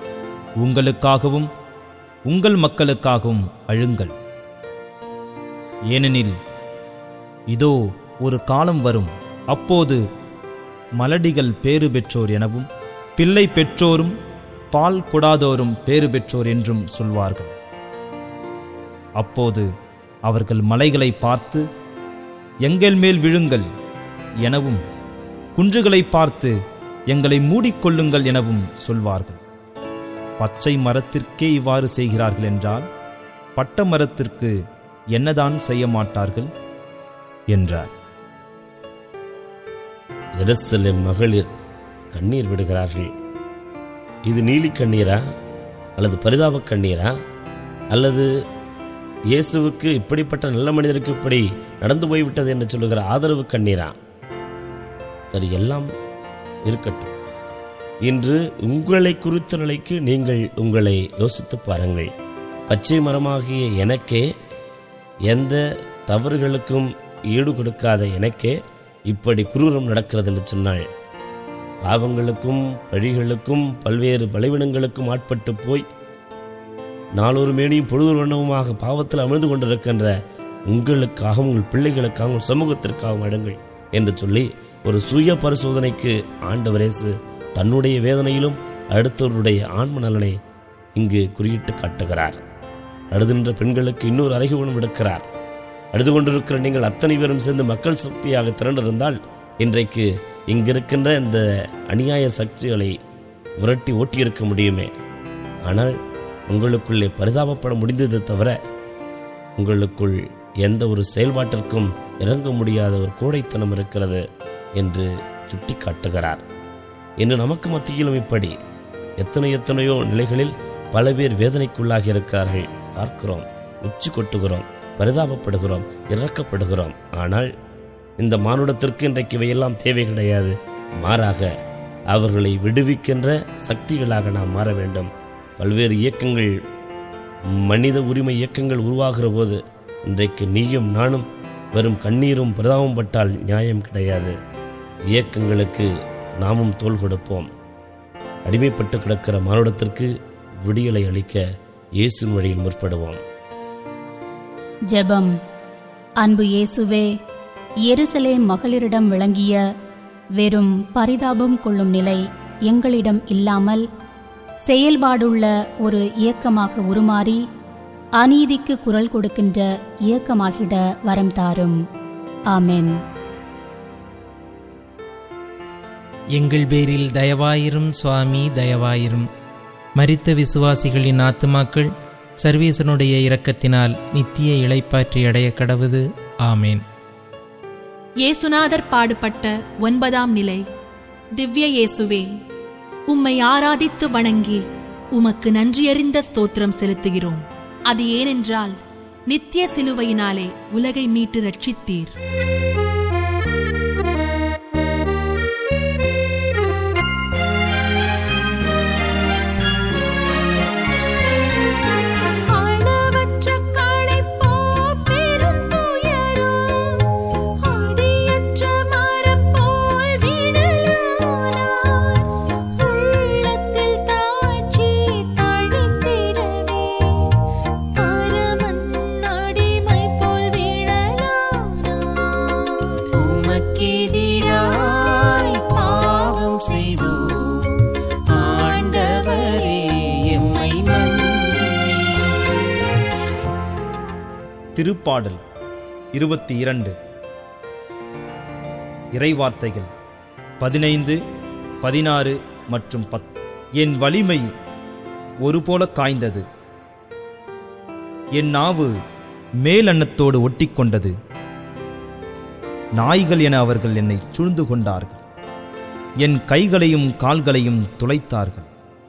உங்களுக்காகவும் உங்கள் மக்களுக்காகவும் அழுங்கள் ஏனெனில் இதோ ஒரு காலம் வரும் அப்போது மலடிகள் பேறு பெற்றோர் எனவும் பிள்ளை பெற்றோரும் பால் கொடாதோரும் பேறு பெற்றோர் என்றும் சொல்வார்கள் அப்போது அவர்கள் மலைகளை பார்த்து எங்கள் மேல் விழுங்கள் எனவும் குன்றுகளை பார்த்து எங்களை மூடிக்கொள்ளுங்கள் எனவும் சொல்வார்கள் பச்சை மரத்திற்கே இவ்வாறு செய்கிறார்கள் என்றால் பட்ட மரத்திற்கு என்னதான் செய்ய மாட்டார்கள் என்றார் எருசலேம் மகளிர் கண்ணீர் விடுகிறார்கள் இது நீலி கண்ணீரா அல்லது பரிதாப கண்ணீரா அல்லது இயேசுவுக்கு இப்படிப்பட்ட நல்ல மனிதருக்கு இப்படி நடந்து போய்விட்டது என்று சொல்லுகிற ஆதரவு கண்ணீரா சரி எல்லாம் இருக்கட்டும் இன்று உங்களை குறித்த நிலைக்கு நீங்கள் உங்களை யோசித்து பாருங்கள் பச்சை மரமாகிய எனக்கே எந்த தவறுகளுக்கும் ஈடு கொடுக்காத எனக்கே இப்படி குரூரம் நடக்கிறது என்று சொன்னாள் பாவங்களுக்கும் பழிகளுக்கும் பல்வேறு பலவீனங்களுக்கும் ஆட்பட்டு போய் நாளொரு மேனியும் பொழுது வண்ணமுமாக பாவத்தில் அமிழ்ந்து கொண்டிருக்கின்ற உங்களுக்காகவும் உங்கள் பிள்ளைகளுக்காகவும் உங்கள் சமூகத்திற்காகவும் அழுங்கள் என்று சொல்லி ஒரு சுய பரிசோதனைக்கு ஆண்டவரேசு தன்னுடைய வேதனையிலும் அடுத்தவருடைய ஆன்ம நலனை இங்கு குறியிட்டு காட்டுகிறார் அழுதுகின்ற பெண்களுக்கு இன்னொரு அறைகூலம் விடுக்கிறார் அழுது கொண்டிருக்கிற நீங்கள் அத்தனை பேரும் சேர்ந்து மக்கள் சக்தியாக திரண்டிருந்தால் இன்றைக்கு இங்கிருக்கின்ற இந்த அநியாய சக்திகளை விரட்டி ஓட்டியிருக்க முடியுமே ஆனால் உங்களுக்குள்ளே பரிதாபப்பட முடிந்தது தவிர உங்களுக்குள் எந்த ஒரு செயல்பாட்டிற்கும் இறங்க முடியாத ஒரு கோடைத்தனம் இருக்கிறது என்று சுட்டி காட்டுகிறார் இன்று நமக்கு மத்தியிலும் இப்படி எத்தனை எத்தனையோ நிலைகளில் பல பேர் வேதனைக்குள்ளாகி இருக்கிறார்கள் பார்க்கிறோம் உச்சி கொட்டுகிறோம் பரிதாபப்படுகிறோம் இறக்கப்படுகிறோம் ஆனால் இந்த மானுடத்திற்கு இன்றைக்கு இவையெல்லாம் தேவை கிடையாது மாறாக அவர்களை விடுவிக்கின்ற சக்திகளாக நாம் மாற வேண்டும் பல்வேறு இயக்கங்கள் மனித உரிமை இயக்கங்கள் உருவாகிற போது இன்றைக்கு நீயும் நானும் வெறும் கண்ணீரும் பிரதாபம் பட்டால் நியாயம் கிடையாது இயக்கங்களுக்கு நாமும் தோள் கொடுப்போம் அடிமைப்பட்டு கிடக்கிற மானுடத்திற்கு விடியலை அளிக்க இயேசுவின் வழியில் முற்படுவோம் ஜெபம் அன்பு இயேசுவே எருசலேம் மகளிரிடம் விளங்கிய வெறும் பரிதாபம் கொள்ளும் நிலை எங்களிடம் இல்லாமல் செயல்பாடுள்ள ஒரு இயக்கமாக உருமாறி அநீதிக்கு குரல் கொடுக்கின்ற இயக்கமாகிட வரம் தாரும் ஆமென் எங்கள் பேரில் தயவாயிரும் சுவாமி தயவாயிரும் மரித்த விசுவாசிகளின் ஆத்துமாக்கள் சர்வேசனுடைய இரக்கத்தினால் நித்திய இளைப்பாற்றி அடைய கடவுது ஆமேன் இயேசுநாதர் பாடுபட்ட ஒன்பதாம் நிலை திவ்ய இயேசுவே உம்மை ஆராதித்து வணங்கி உமக்கு நன்றியறிந்த ஸ்தோத்திரம் செலுத்துகிறோம் அது ஏனென்றால் நித்திய சிலுவையினாலே உலகை மீட்டு ரட்சித்தீர் அளவற்ற களைப்போ பெருந்துயரோ அடியற்ற மரம் போல் விடலானார் உள்ளத்தில் தாட்சி தழித்திடவே பரமன் அடிமை போல் விழலானார் உமக்கெதிராய் பாவம் செய்தோம் ஆண்டவரே எம்மை மன்னியும் திருப்பாடல் இருபத்தி இரண்டு இறைவார்த்தைகள் பதினைந்து பதினாறு மற்றும் பத் என் வலிமை ஒருபோல காய்ந்தது என் நாவு மேலன்னத்தோடு ஒட்டிக்கொண்டது நாய்கள் என அவர்கள் என்னை சூழ்ந்து கொண்டார்கள் என் கைகளையும் கால்களையும் துளைத்தார்கள்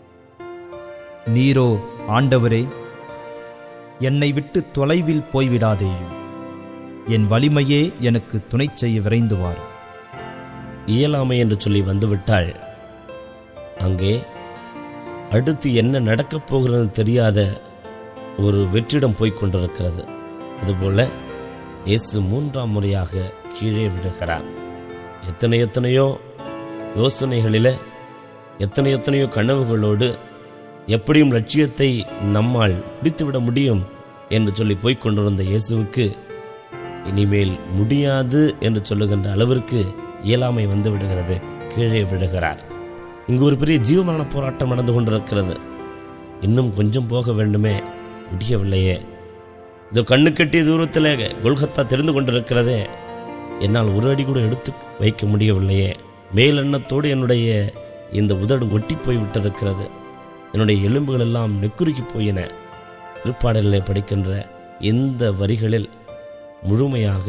நீரோ ஆண்டவரே என்னை விட்டு தொலைவில் போய்விடாதேயும் என் வலிமையே எனக்கு துணை செய்ய விரைந்து வாரும் இயலாமை என்று சொல்லி வந்துவிட்டால் அங்கே அடுத்து என்ன நடக்கப் போகிறது தெரியாத ஒரு வெற்றிடம் போய்க் கொண்டிருக்கிறது அதுபோல இயேசு மூன்றாம் முறையாக கீழே விடுகிறார் எத்தனை எத்தனையோ யோசனைகளில எத்தனை எத்தனையோ கனவுகளோடு எப்படியும் லட்சியத்தை நம்மால் பிடித்துவிட முடியும் என்று சொல்லி போய்க் கொண்டிருந்த இயேசுவுக்கு இனிமேல் முடியாது என்று சொல்லுகின்ற அளவிற்கு இயலாமை வந்து விடுகிறது கீழே விடுகிறார் இங்கு ஒரு பெரிய ஜீவமரண போராட்டம் நடந்து கொண்டிருக்கிறது இன்னும் கொஞ்சம் போக வேண்டுமே முடியவில்லையே இதோ கண்ணு கட்டிய தூரத்தில் கொல்கத்தா தெரிந்து கொண்டிருக்கிறதே என்னால் ஒரு அடி கூட எடுத்து வைக்க முடியவில்லையே மேலெண்ணத்தோடு என்னுடைய இந்த உதடு ஒட்டி போய் விட்டிருக்கிறது என்னுடைய எலும்புகள் எல்லாம் நெக்குருக்கி போயின திருப்பாடலிலே படிக்கின்ற இந்த வரிகளில் முழுமையாக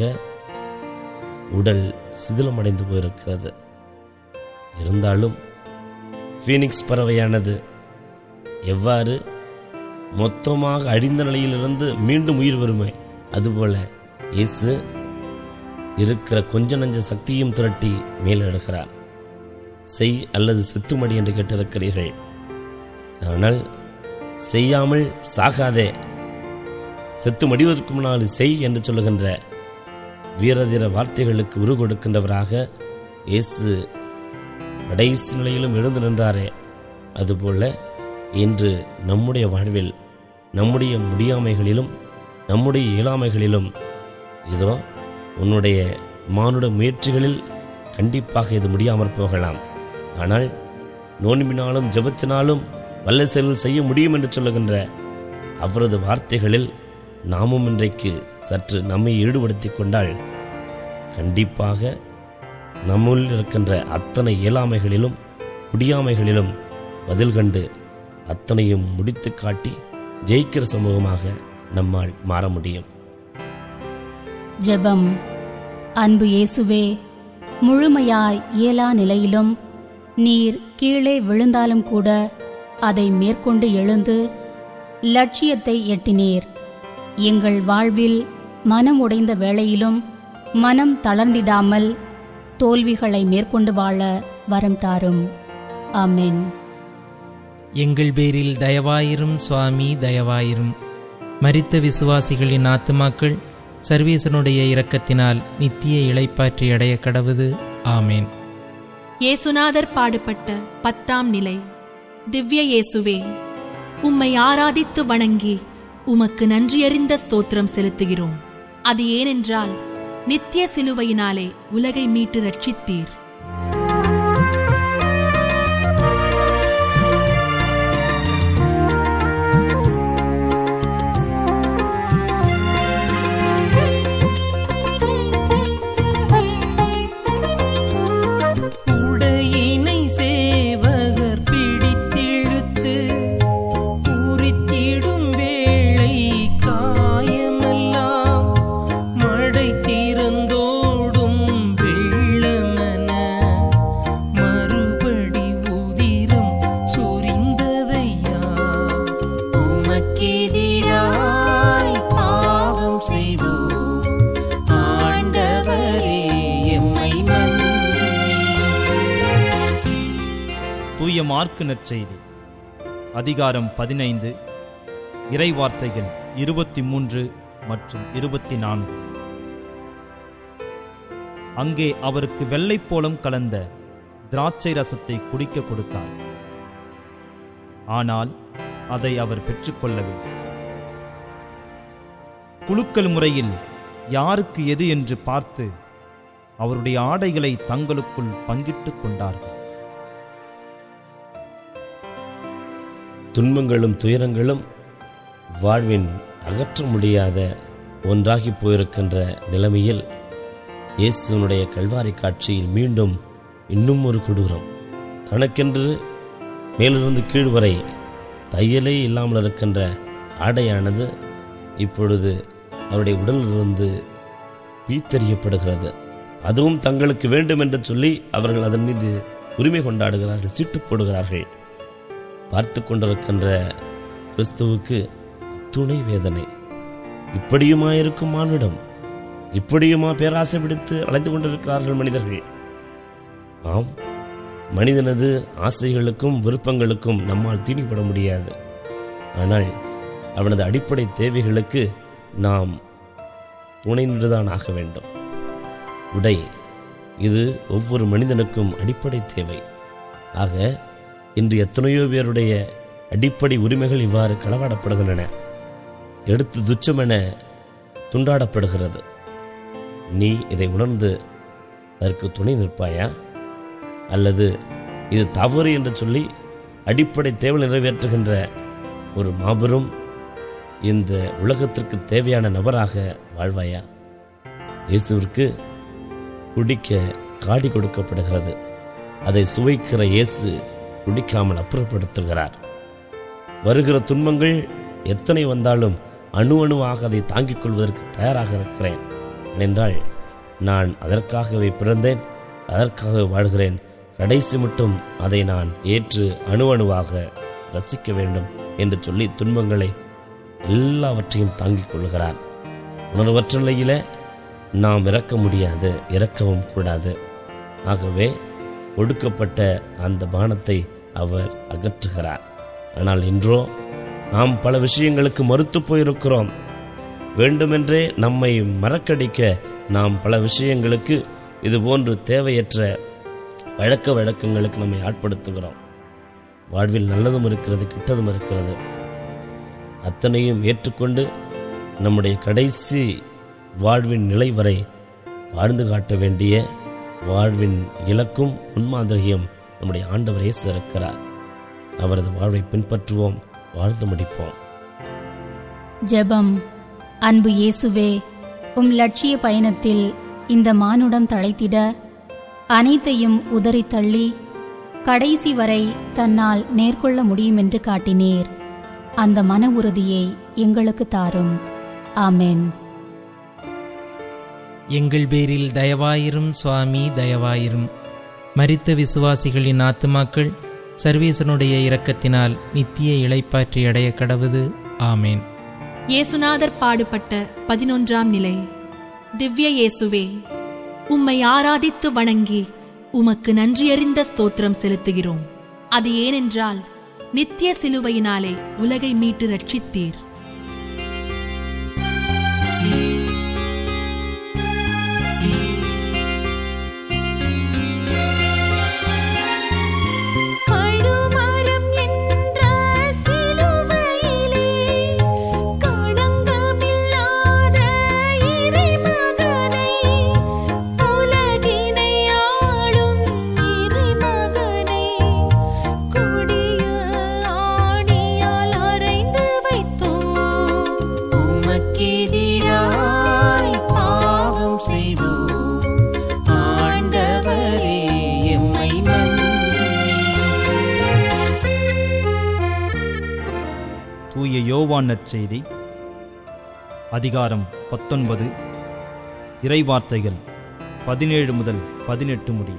உடல் சிதிலமடைந்து போயிருக்கிறது இருந்தாலும் ஃபீனிக்ஸ் பறவையானது எவ்வாறு மொத்தமாக அழிந்த நிலையிலிருந்து மீண்டும் உயிர் வருமே அதுபோல இயேசு இருக்கிற கொஞ்ச நஞ்ச சக்தியும் திரட்டி மேலெடுகிறார் செய் அல்லது செத்துமடி என்று கேட்டிருக்கிறீர்கள் ஆனால் செய்யாமல் சாகாதே செத்து மடிவதற்கு முன்னால் செய் என்று சொல்லுகின்ற வீரதீர வார்த்தைகளுக்கு உரு கொடுக்கின்றவராக இயேசு கடைசி நிலையிலும் எழுந்து நின்றாரே அதுபோல இன்று நம்முடைய வாழ்வில் நம்முடைய முடியாமைகளிலும் நம்முடைய இயலாமைகளிலும் இதோ உன்னுடைய மானுட முயற்சிகளில் கண்டிப்பாக இது முடியாமற் போகலாம் ஆனால் நோன்பினாலும் ஜெபத்தினாலும் வல்ல செயல்கள் செய்ய முடியும் என்று சொல்லுகின்ற அவரது வார்த்தைகளில் நாமும் இன்றைக்கு சற்று நம்மை ஈடுபடுத்திக் கொண்டால் கண்டிப்பாக நம்முள் இருக்கின்ற அத்தனை இயலாமைகளிலும் முடியாமைகளிலும் பதில் கண்டு அத்தனையும் முடித்து காட்டி ஜெயிக்கிற சமூகமாக நம்மால் மாற முடியும் ஜெபம் அன்பு இயேசுவே முழுமையாய் இயலா நிலையிலும் நீர் கீழே விழுந்தாலும் கூட அதை மேற்கொண்டு எழுந்து லட்சியத்தை எட்டினீர் எங்கள் வாழ்வில் மனம் உடைந்த வேளையிலும் மனம் தளர்ந்திடாமல் தோல்விகளை மேற்கொண்டு வாழ வரம் தாரும் ஆமென் எங்கள் பேரில் தயவாயிரும் சுவாமி தயவாயிரும் மரித்த விசுவாசிகளின் ஆத்துமாக்கள் சர்வேசனுடைய இரக்கத்தினால் நித்திய இளைப்பாற்றி அடைய கடவுது ஆமேன் இயேசுநாதர் பாடுபட்ட பத்தாம் நிலை திவ்ய இயேசுவே உம்மை ஆராதித்து வணங்கி உமக்கு நன்றியறிந்த ஸ்தோத்திரம் செலுத்துகிறோம் அது ஏனென்றால் நித்திய சிலுவையினாலே உலகை மீட்டு ரட்சித்தீர் உடையினை சேவகர் பிடித்திழுத்து உரித்திடும் வேளை காயமெல்லாம் மடை திறந்தோடும் வெள்ளமென மறுபடி உதிரம் சொரிந்ததையா உமக்கெதிராய் பாவம் செய்தோம் ஆண்டவரே எம்மை மன்னியும் தூய மார்க்கு நற்செய்தி அதிகாரம் பதினைந்து இறைவார்த்தைகள் இருபத்தி மூன்று மற்றும் இருபத்தி நான்கு அங்கே அவருக்கு வெள்ளைப்போளம் கலந்த திராட்சை ரசத்தை குடிக்க கொடுத்தார் ஆனால் அதை அவர் பெற்றுக்கொள்ளவில்லை குலுக்கல் முறையில் யாருக்கு எது என்று பார்த்து அவருடைய ஆடைகளை தங்களுக்குள் பங்கிட்டுக் கொண்டார்கள் துன்பங்களும் துயரங்களும் வாழ்வின் அகற்ற முடியாத ஒன்றாகி போயிருக்கின்ற நிலைமையில் இயேசுனுடைய கல்வாரி காட்சியில் மீண்டும் இன்னும் ஒரு கொடூரம் தனக்கென்று மேலிருந்து கீழ் வரை தையலே இல்லாமல் இருக்கின்ற ஆடையானது இப்பொழுது அவருடைய உடலிலிருந்து பீத்தறியப்படுகிறது அதுவும் தங்களுக்கு வேண்டும் என்று சொல்லி அவர்கள் அதன் மீது உரிமை கொண்டாடுகிறார்கள் சீட்டு போடுகிறார்கள் பார்த்து கொண்டிருக்கின்ற கிறிஸ்துவுக்கு துணை வேதனை இப்படியுமா இருக்கும் மானிடம் இப்படியுமா பேராசை பிடித்து அலைந்து கொண்டிருக்கிறார்கள் மனிதர்கள் ஆம் மனிதனது ஆசைகளுக்கும் விருப்பங்களுக்கும் நம்மால் தீனிப்பட முடியாது ஆனால் அவனது அடிப்படை தேவைகளுக்கு நாம் துணை நின்றுதான் ஆக வேண்டும் உடை இது ஒவ்வொரு மனிதனுக்கும் அடிப்படை தேவை ஆக இன்று எத்தனையோ பேருடைய அடிப்படை உரிமைகள் இவ்வாறு களவாடப்படுகின்றன எடுத்து துச்சமென துண்டாடப்படுகிறது நீ இதை உணர்ந்து அதற்கு துணை நிற்பாயா அல்லது இது தவறு என்று சொல்லி அடிப்படை தேவை நிறைவேற்றுகின்ற ஒரு மாபெரும் இந்த உலகத்திற்கு தேவையான நபராக வாழ்வாயா இயேசுவிற்கு குடிக்க காடி கொடுக்கப்படுகிறது அதை சுவைக்கிற இயேசு குடிக்காமல் அப்புறப்படுத்துகிறார் வருகிற துன்பங்கள் எத்தனை வந்தாலும் அணு அணுவாக அதை தாங்கிக் கொள்வதற்கு தயாராக இருக்கிறேன் என்றால் நான் அதற்காகவே பிறந்தேன் அதற்காக வாழ்கிறேன் கடைசி மட்டும் அதை நான் ஏற்று அணு அணுவாக ரசிக்க வேண்டும் என்று சொல்லி துன்பங்களை எல்லாவற்றையும் தாங்கிக் கொள்கிறார் உணர்வற்ற நிலையில நாம் இறக்க முடியாது இறக்கவும் கூடாது ஆகவே கொடுக்கப்பட்ட அந்த பானத்தை அவர் அகற்றுகிறார் ஆனால் இன்றோ நாம் பல விஷயங்களுக்கு மறுத்து போயிருக்கிறோம் வேண்டுமென்றே நம்மை மறக்கடிக்க நாம் பல விஷயங்களுக்கு இதுபோன்று தேவையற்ற வழக்க வழக்கங்களுக்கு நம்மை ஆட்படுத்துகிறோம் வாழ்வில் நல்லதும் இருக்கிறது கெட்டதும் இருக்கிறது அத்தனையும் ஏற்றுக்கொண்டு நம்முடைய கடைசி வாழ்வின் நிலை வரை வாழ்ந்து காட்ட வேண்டிய வாழ்வின் இலக்கும் முன்மாதிரியும் நம்முடைய ஆண்டவர் இயேசு இருக்கிறார் அவரது வாழ்வை பின்பற்றுவோம் வாழ்ந்து முடிப்போம் ஜெபம் அன்பு இயேசுவே உம் லட்சிய பயணத்தில் இந்த மானுடம் தழைத்திட அனைத்தையும் உதறித் தள்ளி கடைசி வரை தன்னால் நேர்கொள்ள முடியும் என்று காட்டினீர் அந்த மன உறுதியை எங்களுக்கு தாரும் ஆமென் எங்கள் பேரில் தயவாயிரும் சுவாமி தயவாயிரும் மரித்த விசுவாசிகளின் ஆத்துமாக்கள் சர்வேசனுடைய இரக்கத்தினால் நித்திய இளைப்பாற்றி அடைய கடவுது ஆமேன் இயேசுநாதர் பாடுபட்ட பதினொன்றாம் நிலை திவ்ய இயேசுவே உம்மை ஆராதித்து வணங்கி உமக்கு நன்றியறிந்த ஸ்தோத்திரம் செலுத்துகிறோம் அது ஏனென்றால் நித்திய சிலுவையினாலே உலகை மீட்டு ரட்சித்தீர் கழுமரம் என்ற சிலுவையிலே களங்கமில்லாத இறைமகனை உலகினை ஆளும் இறைமகனை கொடிய ஆணியால் அறைந்து வைத்தோம் உமக்கெதிராய் பாவம் செய்தோம் ஆண்டவரே எம்மை மன்னியும் தூய யோவான் நற்செய்தி அதிகாரம் பத்தொன்பது இறைவார்த்தைகள் பதினேழு முதல் பதினெட்டு முடிய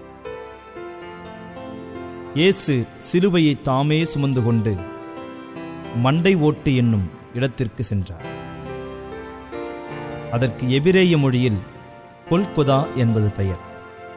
இயேசு சிலுவையை தாமே சுமந்து கொண்டு மண்டை ஓட்டு என்னும் இடத்திற்கு சென்றார் அதற்கு எபிரேய மொழியில் கொல்கொதா என்பது பெயர்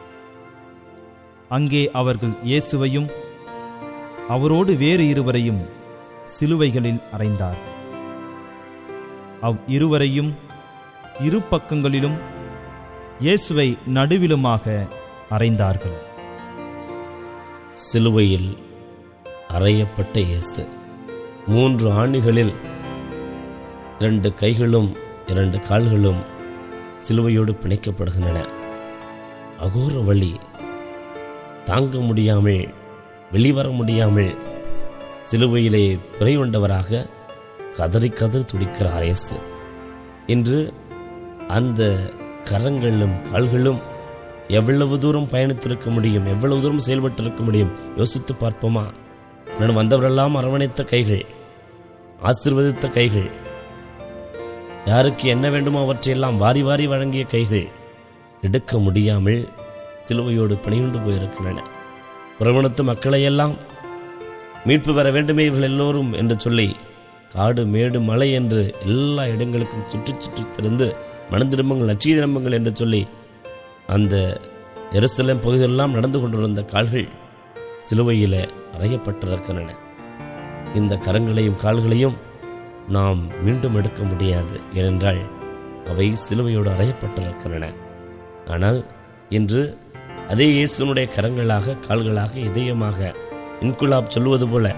அங்கே அவர்கள் இயேசுவையும் அவரோடு வேறு இருவரையும் சிலுவைகளில் அறைந்தார்கள் அவ் இருவரையும் இரு பக்கங்களிலும் இயேசுவை நடுவிலுமாக அறைந்தார்கள் சிலுவையில் அறையப்பட்ட இயேசு மூன்று ஆணிகளில் இரண்டு கைகளும் இரண்டு கால்களும் சிலுவையோடு பிணைக்கப்படுகின்றன அகோர வழி தாங்க முடியாமல் வெளிவர முடியாமல் சிலுவையிலே பிறையுண்டவராக கதறி கதறி துடிக்கிறார் இயேசு இன்று அந்த கரங்களும் கால்களும் எவ்வளவு தூரம் பயணித்திருக்க முடியும் எவ்வளவு தூரம் செயல்பட்டிருக்க முடியும் யோசித்து பார்ப்போமா நான் வந்தவரெல்லாம் அரவணைத்த கைகள் ஆசிர்வதித்த கைகள் யாருக்கு என்ன வேண்டுமோ அவற்றையெல்லாம் வாரி வாரி வழங்கிய கைகள் எடுக்க முடியாமல் சிலுவையோடு பணியுண்டு போயிருக்கின்றன புறவணத்து மக்களையெல்லாம் மீட்பு பெற வேண்டுமே இவர்கள் எல்லோரும் என்று சொல்லி காடு மேடு மலை என்று எல்லா இடங்களுக்கும் சுற்றி சுற்றி திறந்து மனந்திரும்பங்கள் நச்சீ திரும்பங்கள் என்று சொல்லி அந்த எருசலேம் பகுதியெல்லாம் நடந்து கொண்டிருந்த கால்கள் சிலுவையில் அறையப்பட்டிருக்கின்றன இந்த கரங்களையும் கால்களையும் நாம் மீண்டும் எடுக்க முடியாது ஏனென்றால் அவை சிலுவையோடு அறையப்பட்டிருக்கின்றன ஆனால் இன்று அதே இயேசுனுடைய கரங்களாக கால்களாக இதயமாக இன்குலாப் சொல்லுவது போல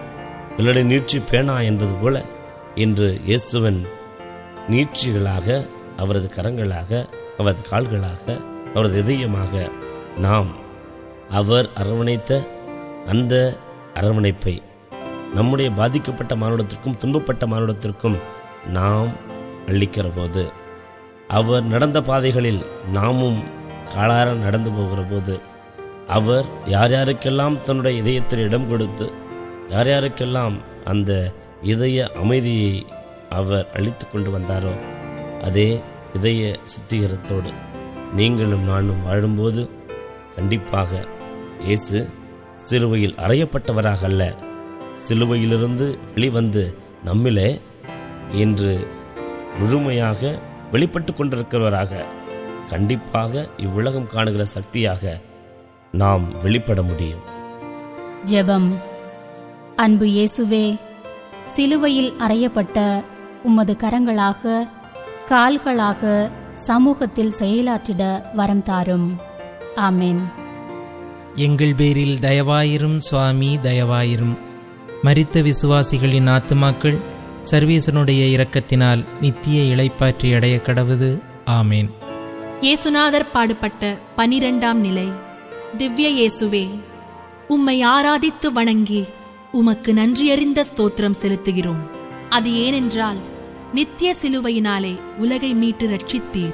வெள்ளடை நீட்சி பேனா என்பது போல இன்று இயேசுவன் நீட்சிகளாக அவரது கரங்களாக அவரது கால்களாக அவரது இதயமாக நாம் அவர் அரவணைத்த அந்த அரவணைப்பை நம்முடைய பாதிக்கப்பட்ட மானுடத்திற்கும் துன்பப்பட்ட மானுடத்திற்கும் நாம் அளிக்கிற போது அவர் நடந்த பாதைகளில் நாமும் காலார நடந்து போகிற போது அவர் யார் யாருக்கெல்லாம் தன்னுடைய இதயத்தில் இடம் கொடுத்து யார் யாருக்கெல்லாம் அந்த இதய அமைதியை அவர் அளித்து கொண்டு வந்தாரோ அதே இதய சுத்திகரத்தோடு நீங்களும் நானும் வாழும்போது கண்டிப்பாக இயேசு சிலுவையில் அறையப்பட்டவராக அல்ல சிலுவையிலிருந்து வெளிவந்து நம்மிலே இன்று முழுமையாக வெளிப்பட்டு கொண்டிருக்கிறவராக கண்டிப்பாக இவ்வுலகம் காணுகிற சக்தியாக நாம் வெளிப்பட முடியும் ஜெபம் அன்பு இயேசுவே சிலுவையில் அறையப்பட்ட உமது கரங்களாக கால்களாக சமூகத்தில் செயலாற்றிட வரம் தாரும் ஆமென் எங்கள் பேரில் தயவாயிரும் சுவாமி தயவாயிரும் மரித்த விசுவாசிகளின் ஆத்துமாக்கள் சர்வேசனுடைய இரக்கத்தினால் நித்திய இளைப்பாற்றி அடைய கடவுது ஆமேன் இயேசுநாதர் பாடுபட்ட பனிரெண்டாம் நிலை திவ்ய இயேசுவே உம்மை ஆராதித்து வணங்கி உமக்கு நன்றியறிந்த ஸ்தோத்திரம் செலுத்துகிறோம் அது ஏனென்றால் நித்திய சிலுவையினாலே உலகை மீட்டு ரட்சித்தீர்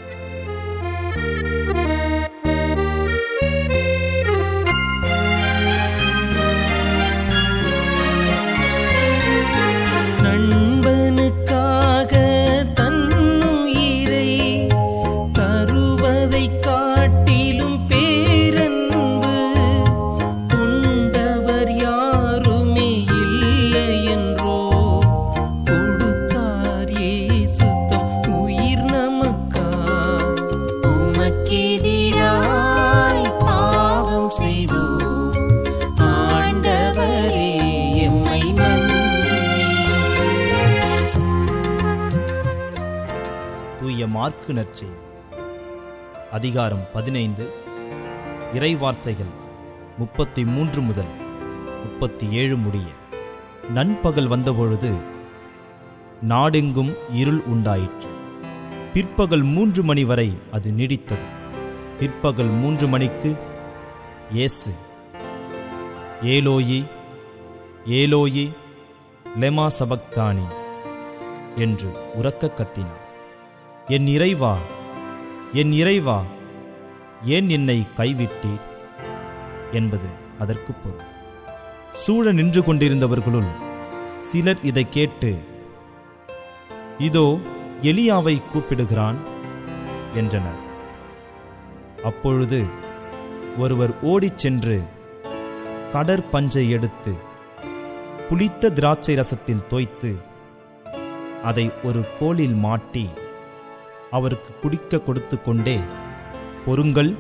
நண்பனுக்காக தன்னுயிரை தருவதைக் காட்டிலும் பேரன்பு கொண்டவர் யாருமே இல்லை என்றோ கொடுத்தார் இயேசு தம் உயிர் நமக்கா உமக்கெதிராய் பாவம் செய்தோம் ஆண்டவரே எம்மை மன்னியும் தூய மார்க்கு நற்செய்தி அதிகாரம் பதினைந்து இறைவார்த்தைகள் முப்பத்தி மூன்று முதல் முப்பத்தி ஏழு முடிய நண்பகல் வந்தபொழுது நாடெங்கும் இருள் உண்டாயிற்று பிற்பகல் மூன்று மணி வரை அது நீடித்தது பிற்பகல் மூன்று மணிக்கு இயேசு ஏலோயி ஏலோயி லெமா சபக்தானி என்று உரக்க கத்தினார் என் இறைவா என் இறைவா ஏன் என்னை கைவிட்டீர் என்பது அதற்கு பொருள் சூழ நின்று கொண்டிருந்தவர்களுள் சிலர் இதை கேட்டு இதோ எலியாவை கூப்பிடுகிறான் என்றனர் அப்பொழுது ஒருவர் ஓடிச் சென்று கடற்பஞ்சை எடுத்து புளித்த திராட்சை ரசத்தில் தோய்த்து அதை ஒரு கோலில் மாட்டி அவருக்கு குடிக்க கொடுத்து கொண்டே பொறுங்கள்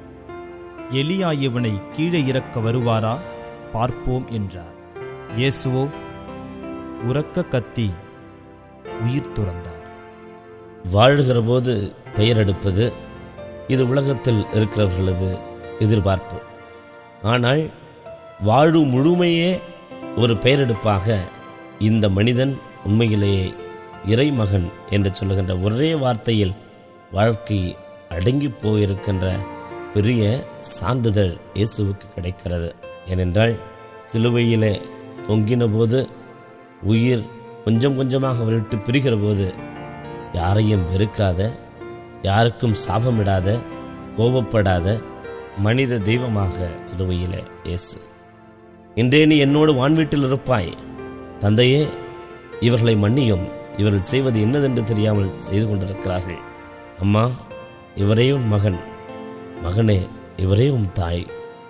எலியா இவனை கீழே இறக்க வருவாரா பார்ப்போம் என்றார் இயேசுவோ உரக்க கத்தி உயிர் துறந்தார் வாழுகிற போது பெயர் எடுப்பது இது உலகத்தில் இருக்கிறவர்களது எதிர்பார்ப்பு ஆனால் வாழு முழுமையே ஒரு பெயரெடுப்பாக இந்த மனிதன் உண்மையிலேயே இறைமகன் என்று சொல்லுகின்ற ஒரே வார்த்தையில் வாழ்க்கை அடங்கி போயிருக்கின்ற பெரிய சான்றிதழ் இயேசுவுக்கு கிடைக்கிறது ஏனென்றால் சிலுவையிலே தொங்கின போது உயிர் கொஞ்சம் கொஞ்சமாக அவர் விட்டு பிரிகிற போது யாரையும் வெறுக்காத யாருக்கும் சாபமிடாத கோபப்படாத மனித தெய்வமாக சிலுவையிலே இயேசு இன்றே நீ என்னோடு வான்வீட்டில் இருப்பாய் தந்தையே இவர்களை மன்னியும் இவர்கள் செய்வது என்னதென்று தெரியாமல் செய்து கொண்டிருக்கிறார்கள் அம்மா இவரே உன் மகன் மகனே இவரே உன் தாய்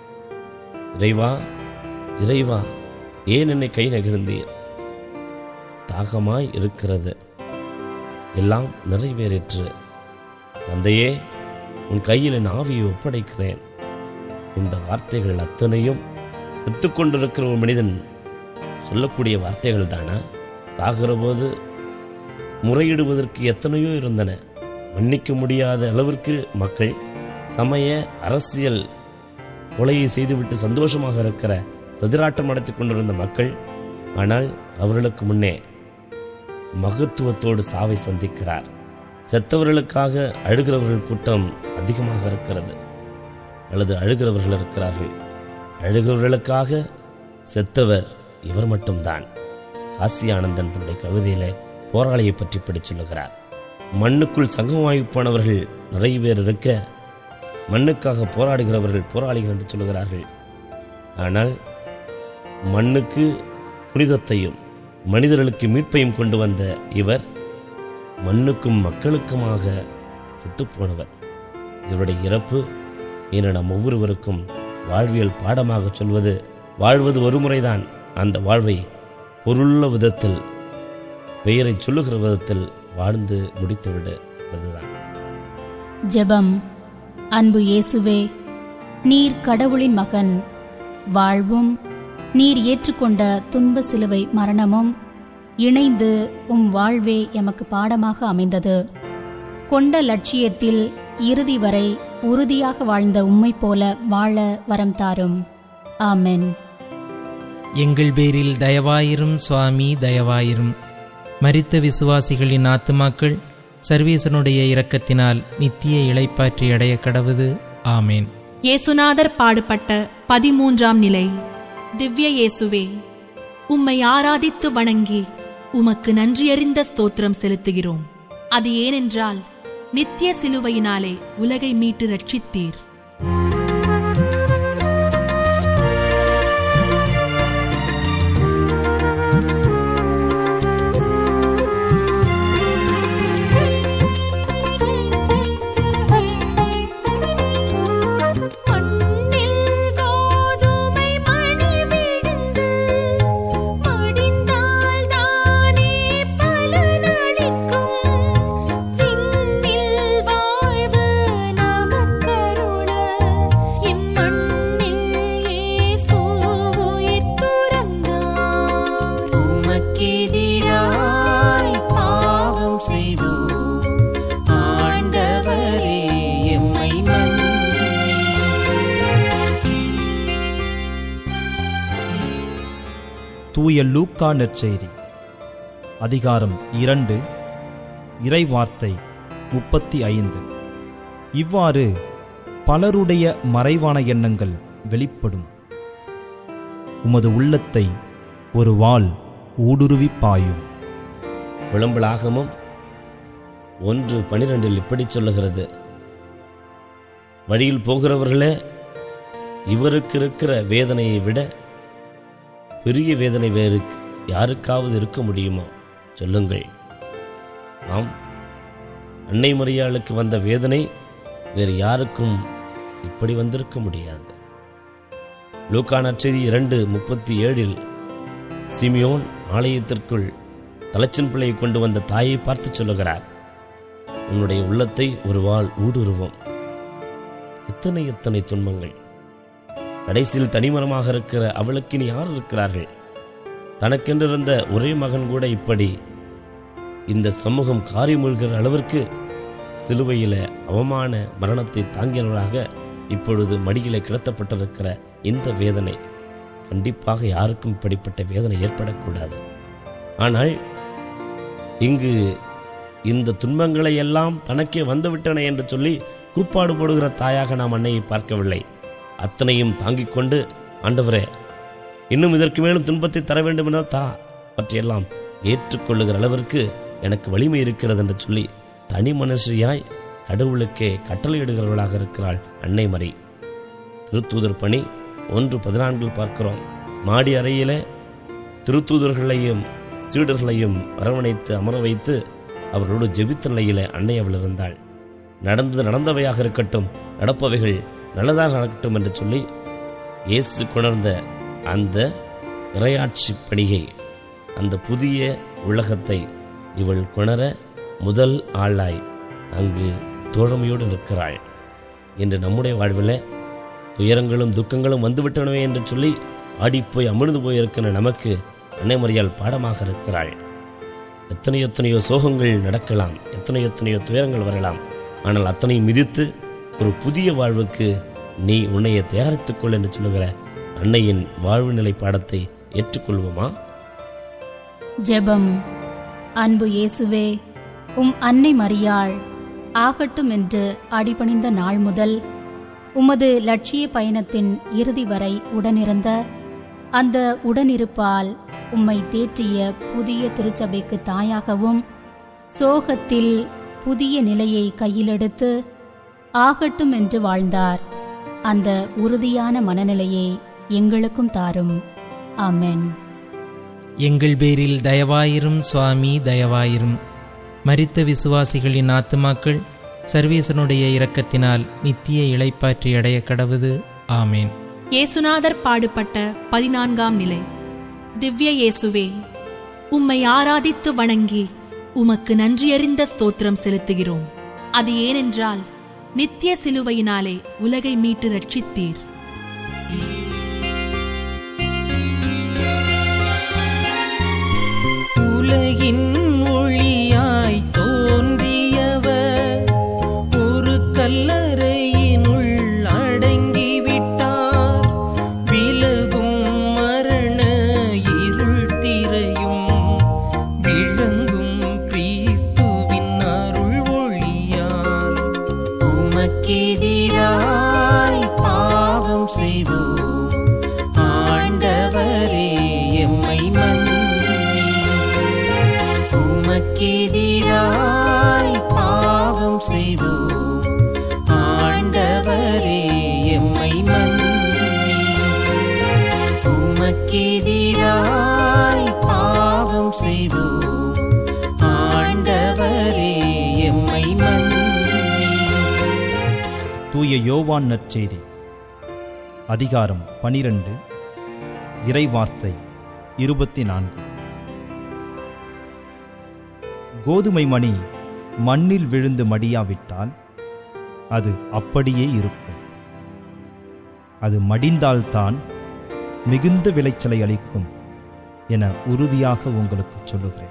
இறைவா இறைவா ஏன் என்னை கை நெகிழ்ந்தீர் தாகமாய் இருக்கிறது எல்லாம் நிறைவேறிற்று தந்தையே உன் கையில் என் ஆவியை ஒப்படைக்கிறேன் இந்த வார்த்தைகள் அத்தனையும் செத்துக் கொண்டிருக்கிற ஒரு மனிதன் சொல்லக்கூடிய வார்த்தைகள் தானா சாகிற போது முறையிடுவதற்கு எத்தனையோ இருந்தன மன்னிக்க முடியாத அளவிற்கு மக்கள் சமய அரசியல் கொலையை செய்துவிட்டு சந்தோஷமாக இருக்கிற சதிராட்டம் நடத்தி கொண்டிருந்த மக்கள் ஆனால் அவர்களுக்கு முன்னே மகத்துவத்தோடு சாவை சந்திக்கிறார் செத்தவர்களுக்காக அழுகிறவர்கள் கூட்டம் அதிகமாக இருக்கிறது அல்லது அழுகிறவர்கள் இருக்கிறார்கள் அழுகிறவர்களுக்காக செத்தவர் இவர் மட்டும்தான் காசி ஆனந்தன் தன்னுடைய கவிதையில போராளியை பற்றி படிச் சொல்லுகிறார் மண்ணுக்குள் சங்கமாகி போனவர்கள் நிறைய பேர் இருக்க மண்ணுக்காக போராடுகிறவர்கள் போராளிகள் என்று சொல்லுகிறார்கள் ஆனால் மண்ணுக்கு புனிதத்தையும் மனிதர்களுக்கு மீட்பையும் கொண்டு வந்த இவர் மண்ணுக்கும் மக்களுக்குமாக செத்துப்போனவர் இவருடைய இறப்பு இன்று நம் ஒவ்வொருவருக்கும் வாழ்வியல் பாடமாக சொல்வது வாழ்வது ஒரு முறைதான் அந்த வாழ்வை பொருளுள்ள விதத்தில் பெயரை சொல்லுகிற விதத்தில் வாழ்ந்து முடித்துவிடு என்பதுதான் ஜெபம் அன்பு இயேசுவே நீர் கடவுளின் மகன் வாழ்வும் நீர் ஏற்றுக்கொண்ட துன்ப சிலுவை மரணமும் இணைந்து உம் வாழ்வே எமக்கு பாடமாக அமைந்தது கொண்ட லட்சியத்தில் இறுதி வரை உறுதியாக வாழ்ந்த உம்மை போல வாழ வரம் தாரும் ஆமென் எங்கள் பேரில் தயவாயிரும் சுவாமி தயவாயிரும் மரித்த விசுவாசிகளின் ஆத்துமாக்கள் சர்வேசனுடைய இரக்கத்தினால் நித்திய இளைப்பாற்றி அடைய கடவுது ஆமேன் இயேசுநாதர் பாடுபட்ட பதிமூன்றாம் நிலை திவ்ய இயேசுவே உம்மை ஆராதித்து வணங்கி உமக்கு நன்றியறிந்த ஸ்தோத்திரம் செலுத்துகிறோம் அது ஏனென்றால் நித்திய சிலுவையினாலே உலகை மீட்டு ரட்சித்தீர் மண்ணில் கோதுமை மணி விழுந்து மடிந்தால் தானே பலனளிக்கும் விண்ணில் வாழ்வு நமக்கருள இம்மண்ணில் இயேசு உயிர் துறந்தார் உமக்கெதிராய் பாவம் செய்தோம் ஆண்டவரே எம்மை மன்னியும் தூய லூக்கா நற்செய்தி அதிகாரம் இரண்டு இறைவார்த்தை முப்பத்தி ஐந்து இவ்வாறு பலருடைய மறைவான எண்ணங்கள் வெளிப்படும் உமது உள்ளத்தை ஒரு வாள் ஊடுருவி பாயும் விளம்பலாகமும் ஒன்று பனிரெண்டில் இப்படி சொல்லுகிறது வழியில் போகிறவர்களே இவருக்கு இருக்கிற வேதனையை விட பெரிய வேதனை வேறு யாருக்காவது இருக்க முடியுமோ சொல்லுங்கள் ஆம் அன்னை மரியாளுக்கு வந்த வேதனை வேறு யாருக்கும் இப்படி வந்திருக்க முடியாது லூக்கா நற்செய்தி இரண்டு முப்பத்தி ஏழில் சிமியோன் ஆலயத்திற்குள் தலைச்சன் பிள்ளையை கொண்டு வந்த தாயை பார்த்து சொல்லுகிறார் உன்னுடைய உள்ளத்தை ஒரு வாள் ஊடுருவோம் எத்தனை எத்தனை துன்பங்கள் கடைசியில் தனிமரமாக இருக்கிற அவளுக்கு இனி யார் இருக்கிறார்கள் தனக்கென்றிருந்த ஒரே மகன் கூட இப்படி இந்த சமூகம் காரியமூழ்கிற அளவிற்கு சிலுவையில அவமான மரணத்தை தாங்கியவராக இப்பொழுது மடியில கிடத்தப்பட்டிருக்கிற இந்த வேதனை கண்டிப்பாக யாருக்கும் இப்படிப்பட்ட வேதனை ஏற்படக்கூடாது ஆனால் இங்கு இந்த துன்பங்களை எல்லாம் தனக்கே வந்துவிட்டன என்று சொல்லி கூப்பாடு போடுகிற தாயாக நாம் அன்னையை பார்க்கவில்லை அத்தனையும் தாங்கிக் கொண்டு ஆண்டவரே இன்னும் இதற்கு மேலும் துன்பத்தை தர வேண்டும் என்றால் தா பற்றியெல்லாம் ஏற்றுக்கொள்ளுகிற அளவிற்கு எனக்கு வலிமை இருக்கிறது என்று சொல்லி தனி மனுஷியாய் கடவுளுக்கே கட்டளையிடுகிறவளாக இருக்கிறாள் அன்னை மரி திருத்தூதர் பணி ஒன்று பதினான்கில் பார்க்கிறோம் மாடி அறையில திருத்தூதர்களையும் சீடர்களையும் அரவணைத்து அமர வைத்து அவர்களோடு ஜெபித்த நிலையில அன்னை அவள் இருந்தாள் நடந்தது நடந்தவையாக இருக்கட்டும் நடப்பவைகள் நல்லதாக நடக்கட்டும் என்று சொல்லி இயேசு கொணர்ந்த அந்த இறையாட்சி பணிகை அந்த புதிய உலகத்தை இவள் கொணர முதல் ஆளாய் அங்கு தோழமையோடு நிற்கிறாள் இன்று நம்முடைய வாழ்வில் துயரங்களும் துக்கங்களும் வந்துவிட்டனவே என்று சொல்லி ஆடிப்போய் அமிழ்ந்து போயிருக்கிற நமக்கு அன்னைமறியால் பாடமாக இருக்கிறாள் எத்தனை எத்தனையோ சோகங்கள் நடக்கலாம் எத்தனை எத்தனையோ துயரங்கள் வரலாம் ஆனால் அத்தனையும் மிதித்து ஒரு புதிய வாழ்வுக்கு நீ உன்னைய தயாரித்துக் கொள் என்று சொல்லுகிற அன்னையின் வாழ்வு நிலை பாடத்தை ஏற்றுக்கொள்வோமா ஜெபம் அன்பு இயேசுவே உம் அன்னை மரியாள் ஆகட்டும் என்று அடிபணிந்த நாள் முதல் உமது லட்சிய பயணத்தின் இறுதி வரை உடனிருந்த அந்த உடனிருப்பால் உம்மை தேற்றிய புதிய திருச்சபைக்கு தாயாகவும் சோகத்தில் புதிய நிலையை கையிலெடுத்து ஆகட்டும் என்று வாழ்ந்தார் அந்த உறுதியான மனநிலையை எங்களுக்கும் தாரும் ஆமென் எங்கள் பேரில் தயவாயிரும் சுவாமி தயவாயிரும் மரித்த விசுவாசிகளின் ஆத்துமாக்கள் சர்வேசனுடைய இரக்கத்தினால் நித்திய இளைப்பாற்றி அடைய கடவுது ஆமேன் இயேசுநாதர் பாடுபட்ட பதினான்காம் நிலை திவ்ய இயேசுவே உம்மை ஆராதித்து வணங்கி உமக்கு நன்றியறிந்த ஸ்தோத்திரம் செலுத்துகிறோம் அது ஏனென்றால் நித்திய சிலுவையினாலே உலகை மீட்டு ரட்சித்தீர் உலகின் ஒளியாய் தோன்றியவர் ஒரு கல்லறையினுள் அடங்கிவிட்டார் விலகும் மரண இருள் திரையும் விளங்கும் கிறிஸ்துவின் அருள் ஒளியால் உமக்கெதிராய் பாவம் செய்தோம் ஆண்டவரே எம்மை மன்னியும் உமக்கெதிராய் பாவம் செய்தோம் ஆண்டவரே எம்மை மன்னியும் உமக்கெதிராய் பாவம் செய்தோம் ஆண்டவரே எம்மை மன்னியும் தூய யோவான் நற்செய்தி அதிகாரம் பனிரெண்டு இறைவார்த்தை இருபத்தி நான்கு கோதுமை மணி மண்ணில் விழுந்து மடியாவிட்டால் அது அப்படியே இருக்கும் அது மடிந்தால்தான் மிகுந்த விளைச்சலை அளிக்கும் என உறுதியாக உங்களுக்கு சொல்லுகிறேன்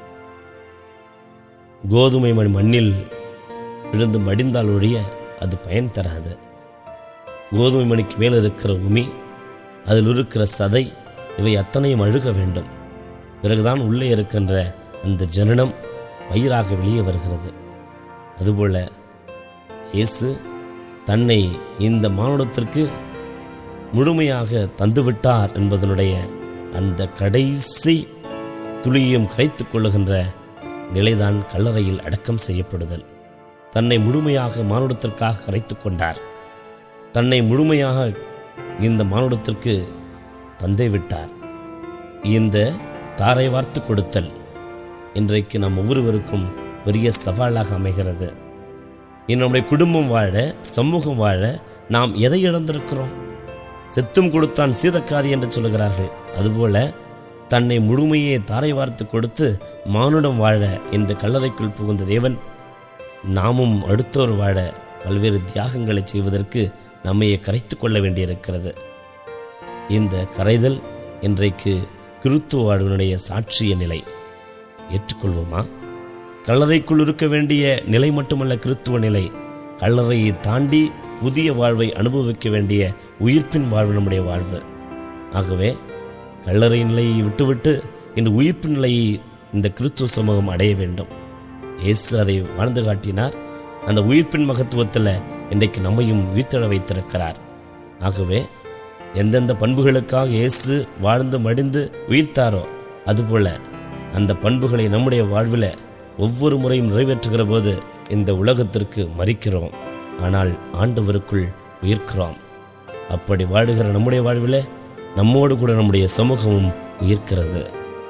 கோதுமை மணி மண்ணில் விழுந்து மடிந்தால் ஒழிய அது பயன் தராது கோதுமை மணிக்கு மேல் இருக்கிற உமி அதில் இருக்கிற சதை இவை அத்தனையும் அழுக வேண்டும் பிறகுதான் உள்ளே இருக்கின்ற அந்த ஜனனம் பயிராக வெளியே வருகிறது அதுபோல இயேசு தன்னை இந்த மானுடத்திற்கு முழுமையாக தந்துவிட்டார் என்பதனுடைய அந்த கடைசி துளியையும் கரைத்துக் கொள்ளுகின்ற நிலைதான் கல்லறையில் அடக்கம் செய்யப்படுதல் தன்னை முழுமையாக மானுடத்திற்காக கரைத்துக் கொண்டார் தன்னை முழுமையாக இந்த மானுடத்திற்கு தந்தை விட்டார் இந்த தாரை வார்த்து கொடுத்தல் இன்றைக்கு நம் ஒவ்வொருவருக்கும் பெரிய சவாலாக அமைகிறது இன்று நம்முடைய குடும்பம் வாழ சமூகம் வாழ நாம் எதை இழந்திருக்கிறோம் செத்தும் கொடுத்தான் சீதக்காதி என்று சொல்லுகிறார்கள் அதுபோல தன்னை முழுமையே தாரை வார்த்து கொடுத்து மானுடம் வாழ இந்த கல்லறைக்குள் புகுந்த தேவன் நாமும் அடுத்தோர் வாழ பல்வேறு தியாகங்களை செய்வதற்கு நம்மையே கரைத்துக் கொள்ள வேண்டியிருக்கிறது இந்த கரைதல் இன்றைக்கு கிறித்துவ வாழ்வினுடைய சாட்சிய நிலை ஏற்றுக்கொள்வோமா கல்லறைக்குள் இருக்க வேண்டிய நிலை மட்டுமல்ல கிறித்துவ நிலை கல்லறையை தாண்டி புதிய வாழ்வை அனுபவிக்க வேண்டிய உயிர்ப்பின் வாழ்வு நம்முடைய வாழ்வு ஆகவே கல்லறை நிலையை விட்டுவிட்டு இந்த உயிர்ப்பு நிலையை இந்த கிறித்துவ சமூகம் அடைய வேண்டும் இயேசு அதை வாழ்ந்து காட்டினார் அந்த உயிர்ப்பின் மகத்துவத்தில் இன்றைக்கு நம்மையும் உயிர்த்தெழ வைத்திருக்கிறார் ஆகவே எந்தெந்த பண்புகளுக்காக இயேசு வாழ்ந்து மடிந்து உயிர்த்தாரோ அதுபோல அந்த பண்புகளை நம்முடைய வாழ்வில் ஒவ்வொரு முறையும் நிறைவேற்றுகிற போது இந்த உலகத்திற்கு மறிக்கிறோம் ஆனால் ஆண்டவருக்குள் உயிர்க்கிறோம் அப்படி வாழுகிற நம்முடைய வாழ்வில் நம்மோடு கூட நம்முடைய சமூகமும் உயிர்க்கிறது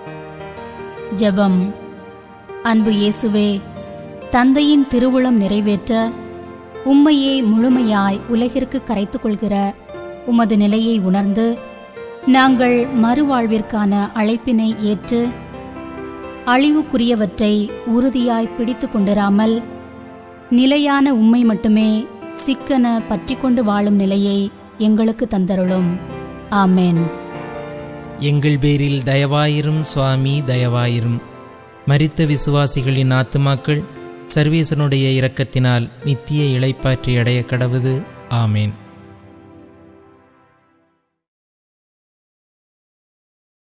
ஜெபம் அன்பு இயேசுவே தந்தையின் திருவுளம் நிறைவேற்ற உம்மையே முழுமையாய் உலகிற்கு கரைத்துக் கொள்கிற உமது நிலையை உணர்ந்து நாங்கள் மறுவாழ்விற்கான அழைப்பினை ஏற்று அழிவுக்குரியவற்றை உறுதியாய் பிடித்து கொண்டிராமல் நிலையான உம்மை மட்டுமே சிக்கன பற்றிக்கொண்டு வாழும் நிலையை எங்களுக்கு தந்தருளும் ஆமென் எங்கள் பேரில் தயவாயிரும் சுவாமி தயவாயிரும் மரித்த விசுவாசிகளின் ஆத்துமாக்கள் சர்வேசனுடைய இரக்கத்தினால் நித்திய இளைப்பாற்றி அடைய கடவுது ஆமேன்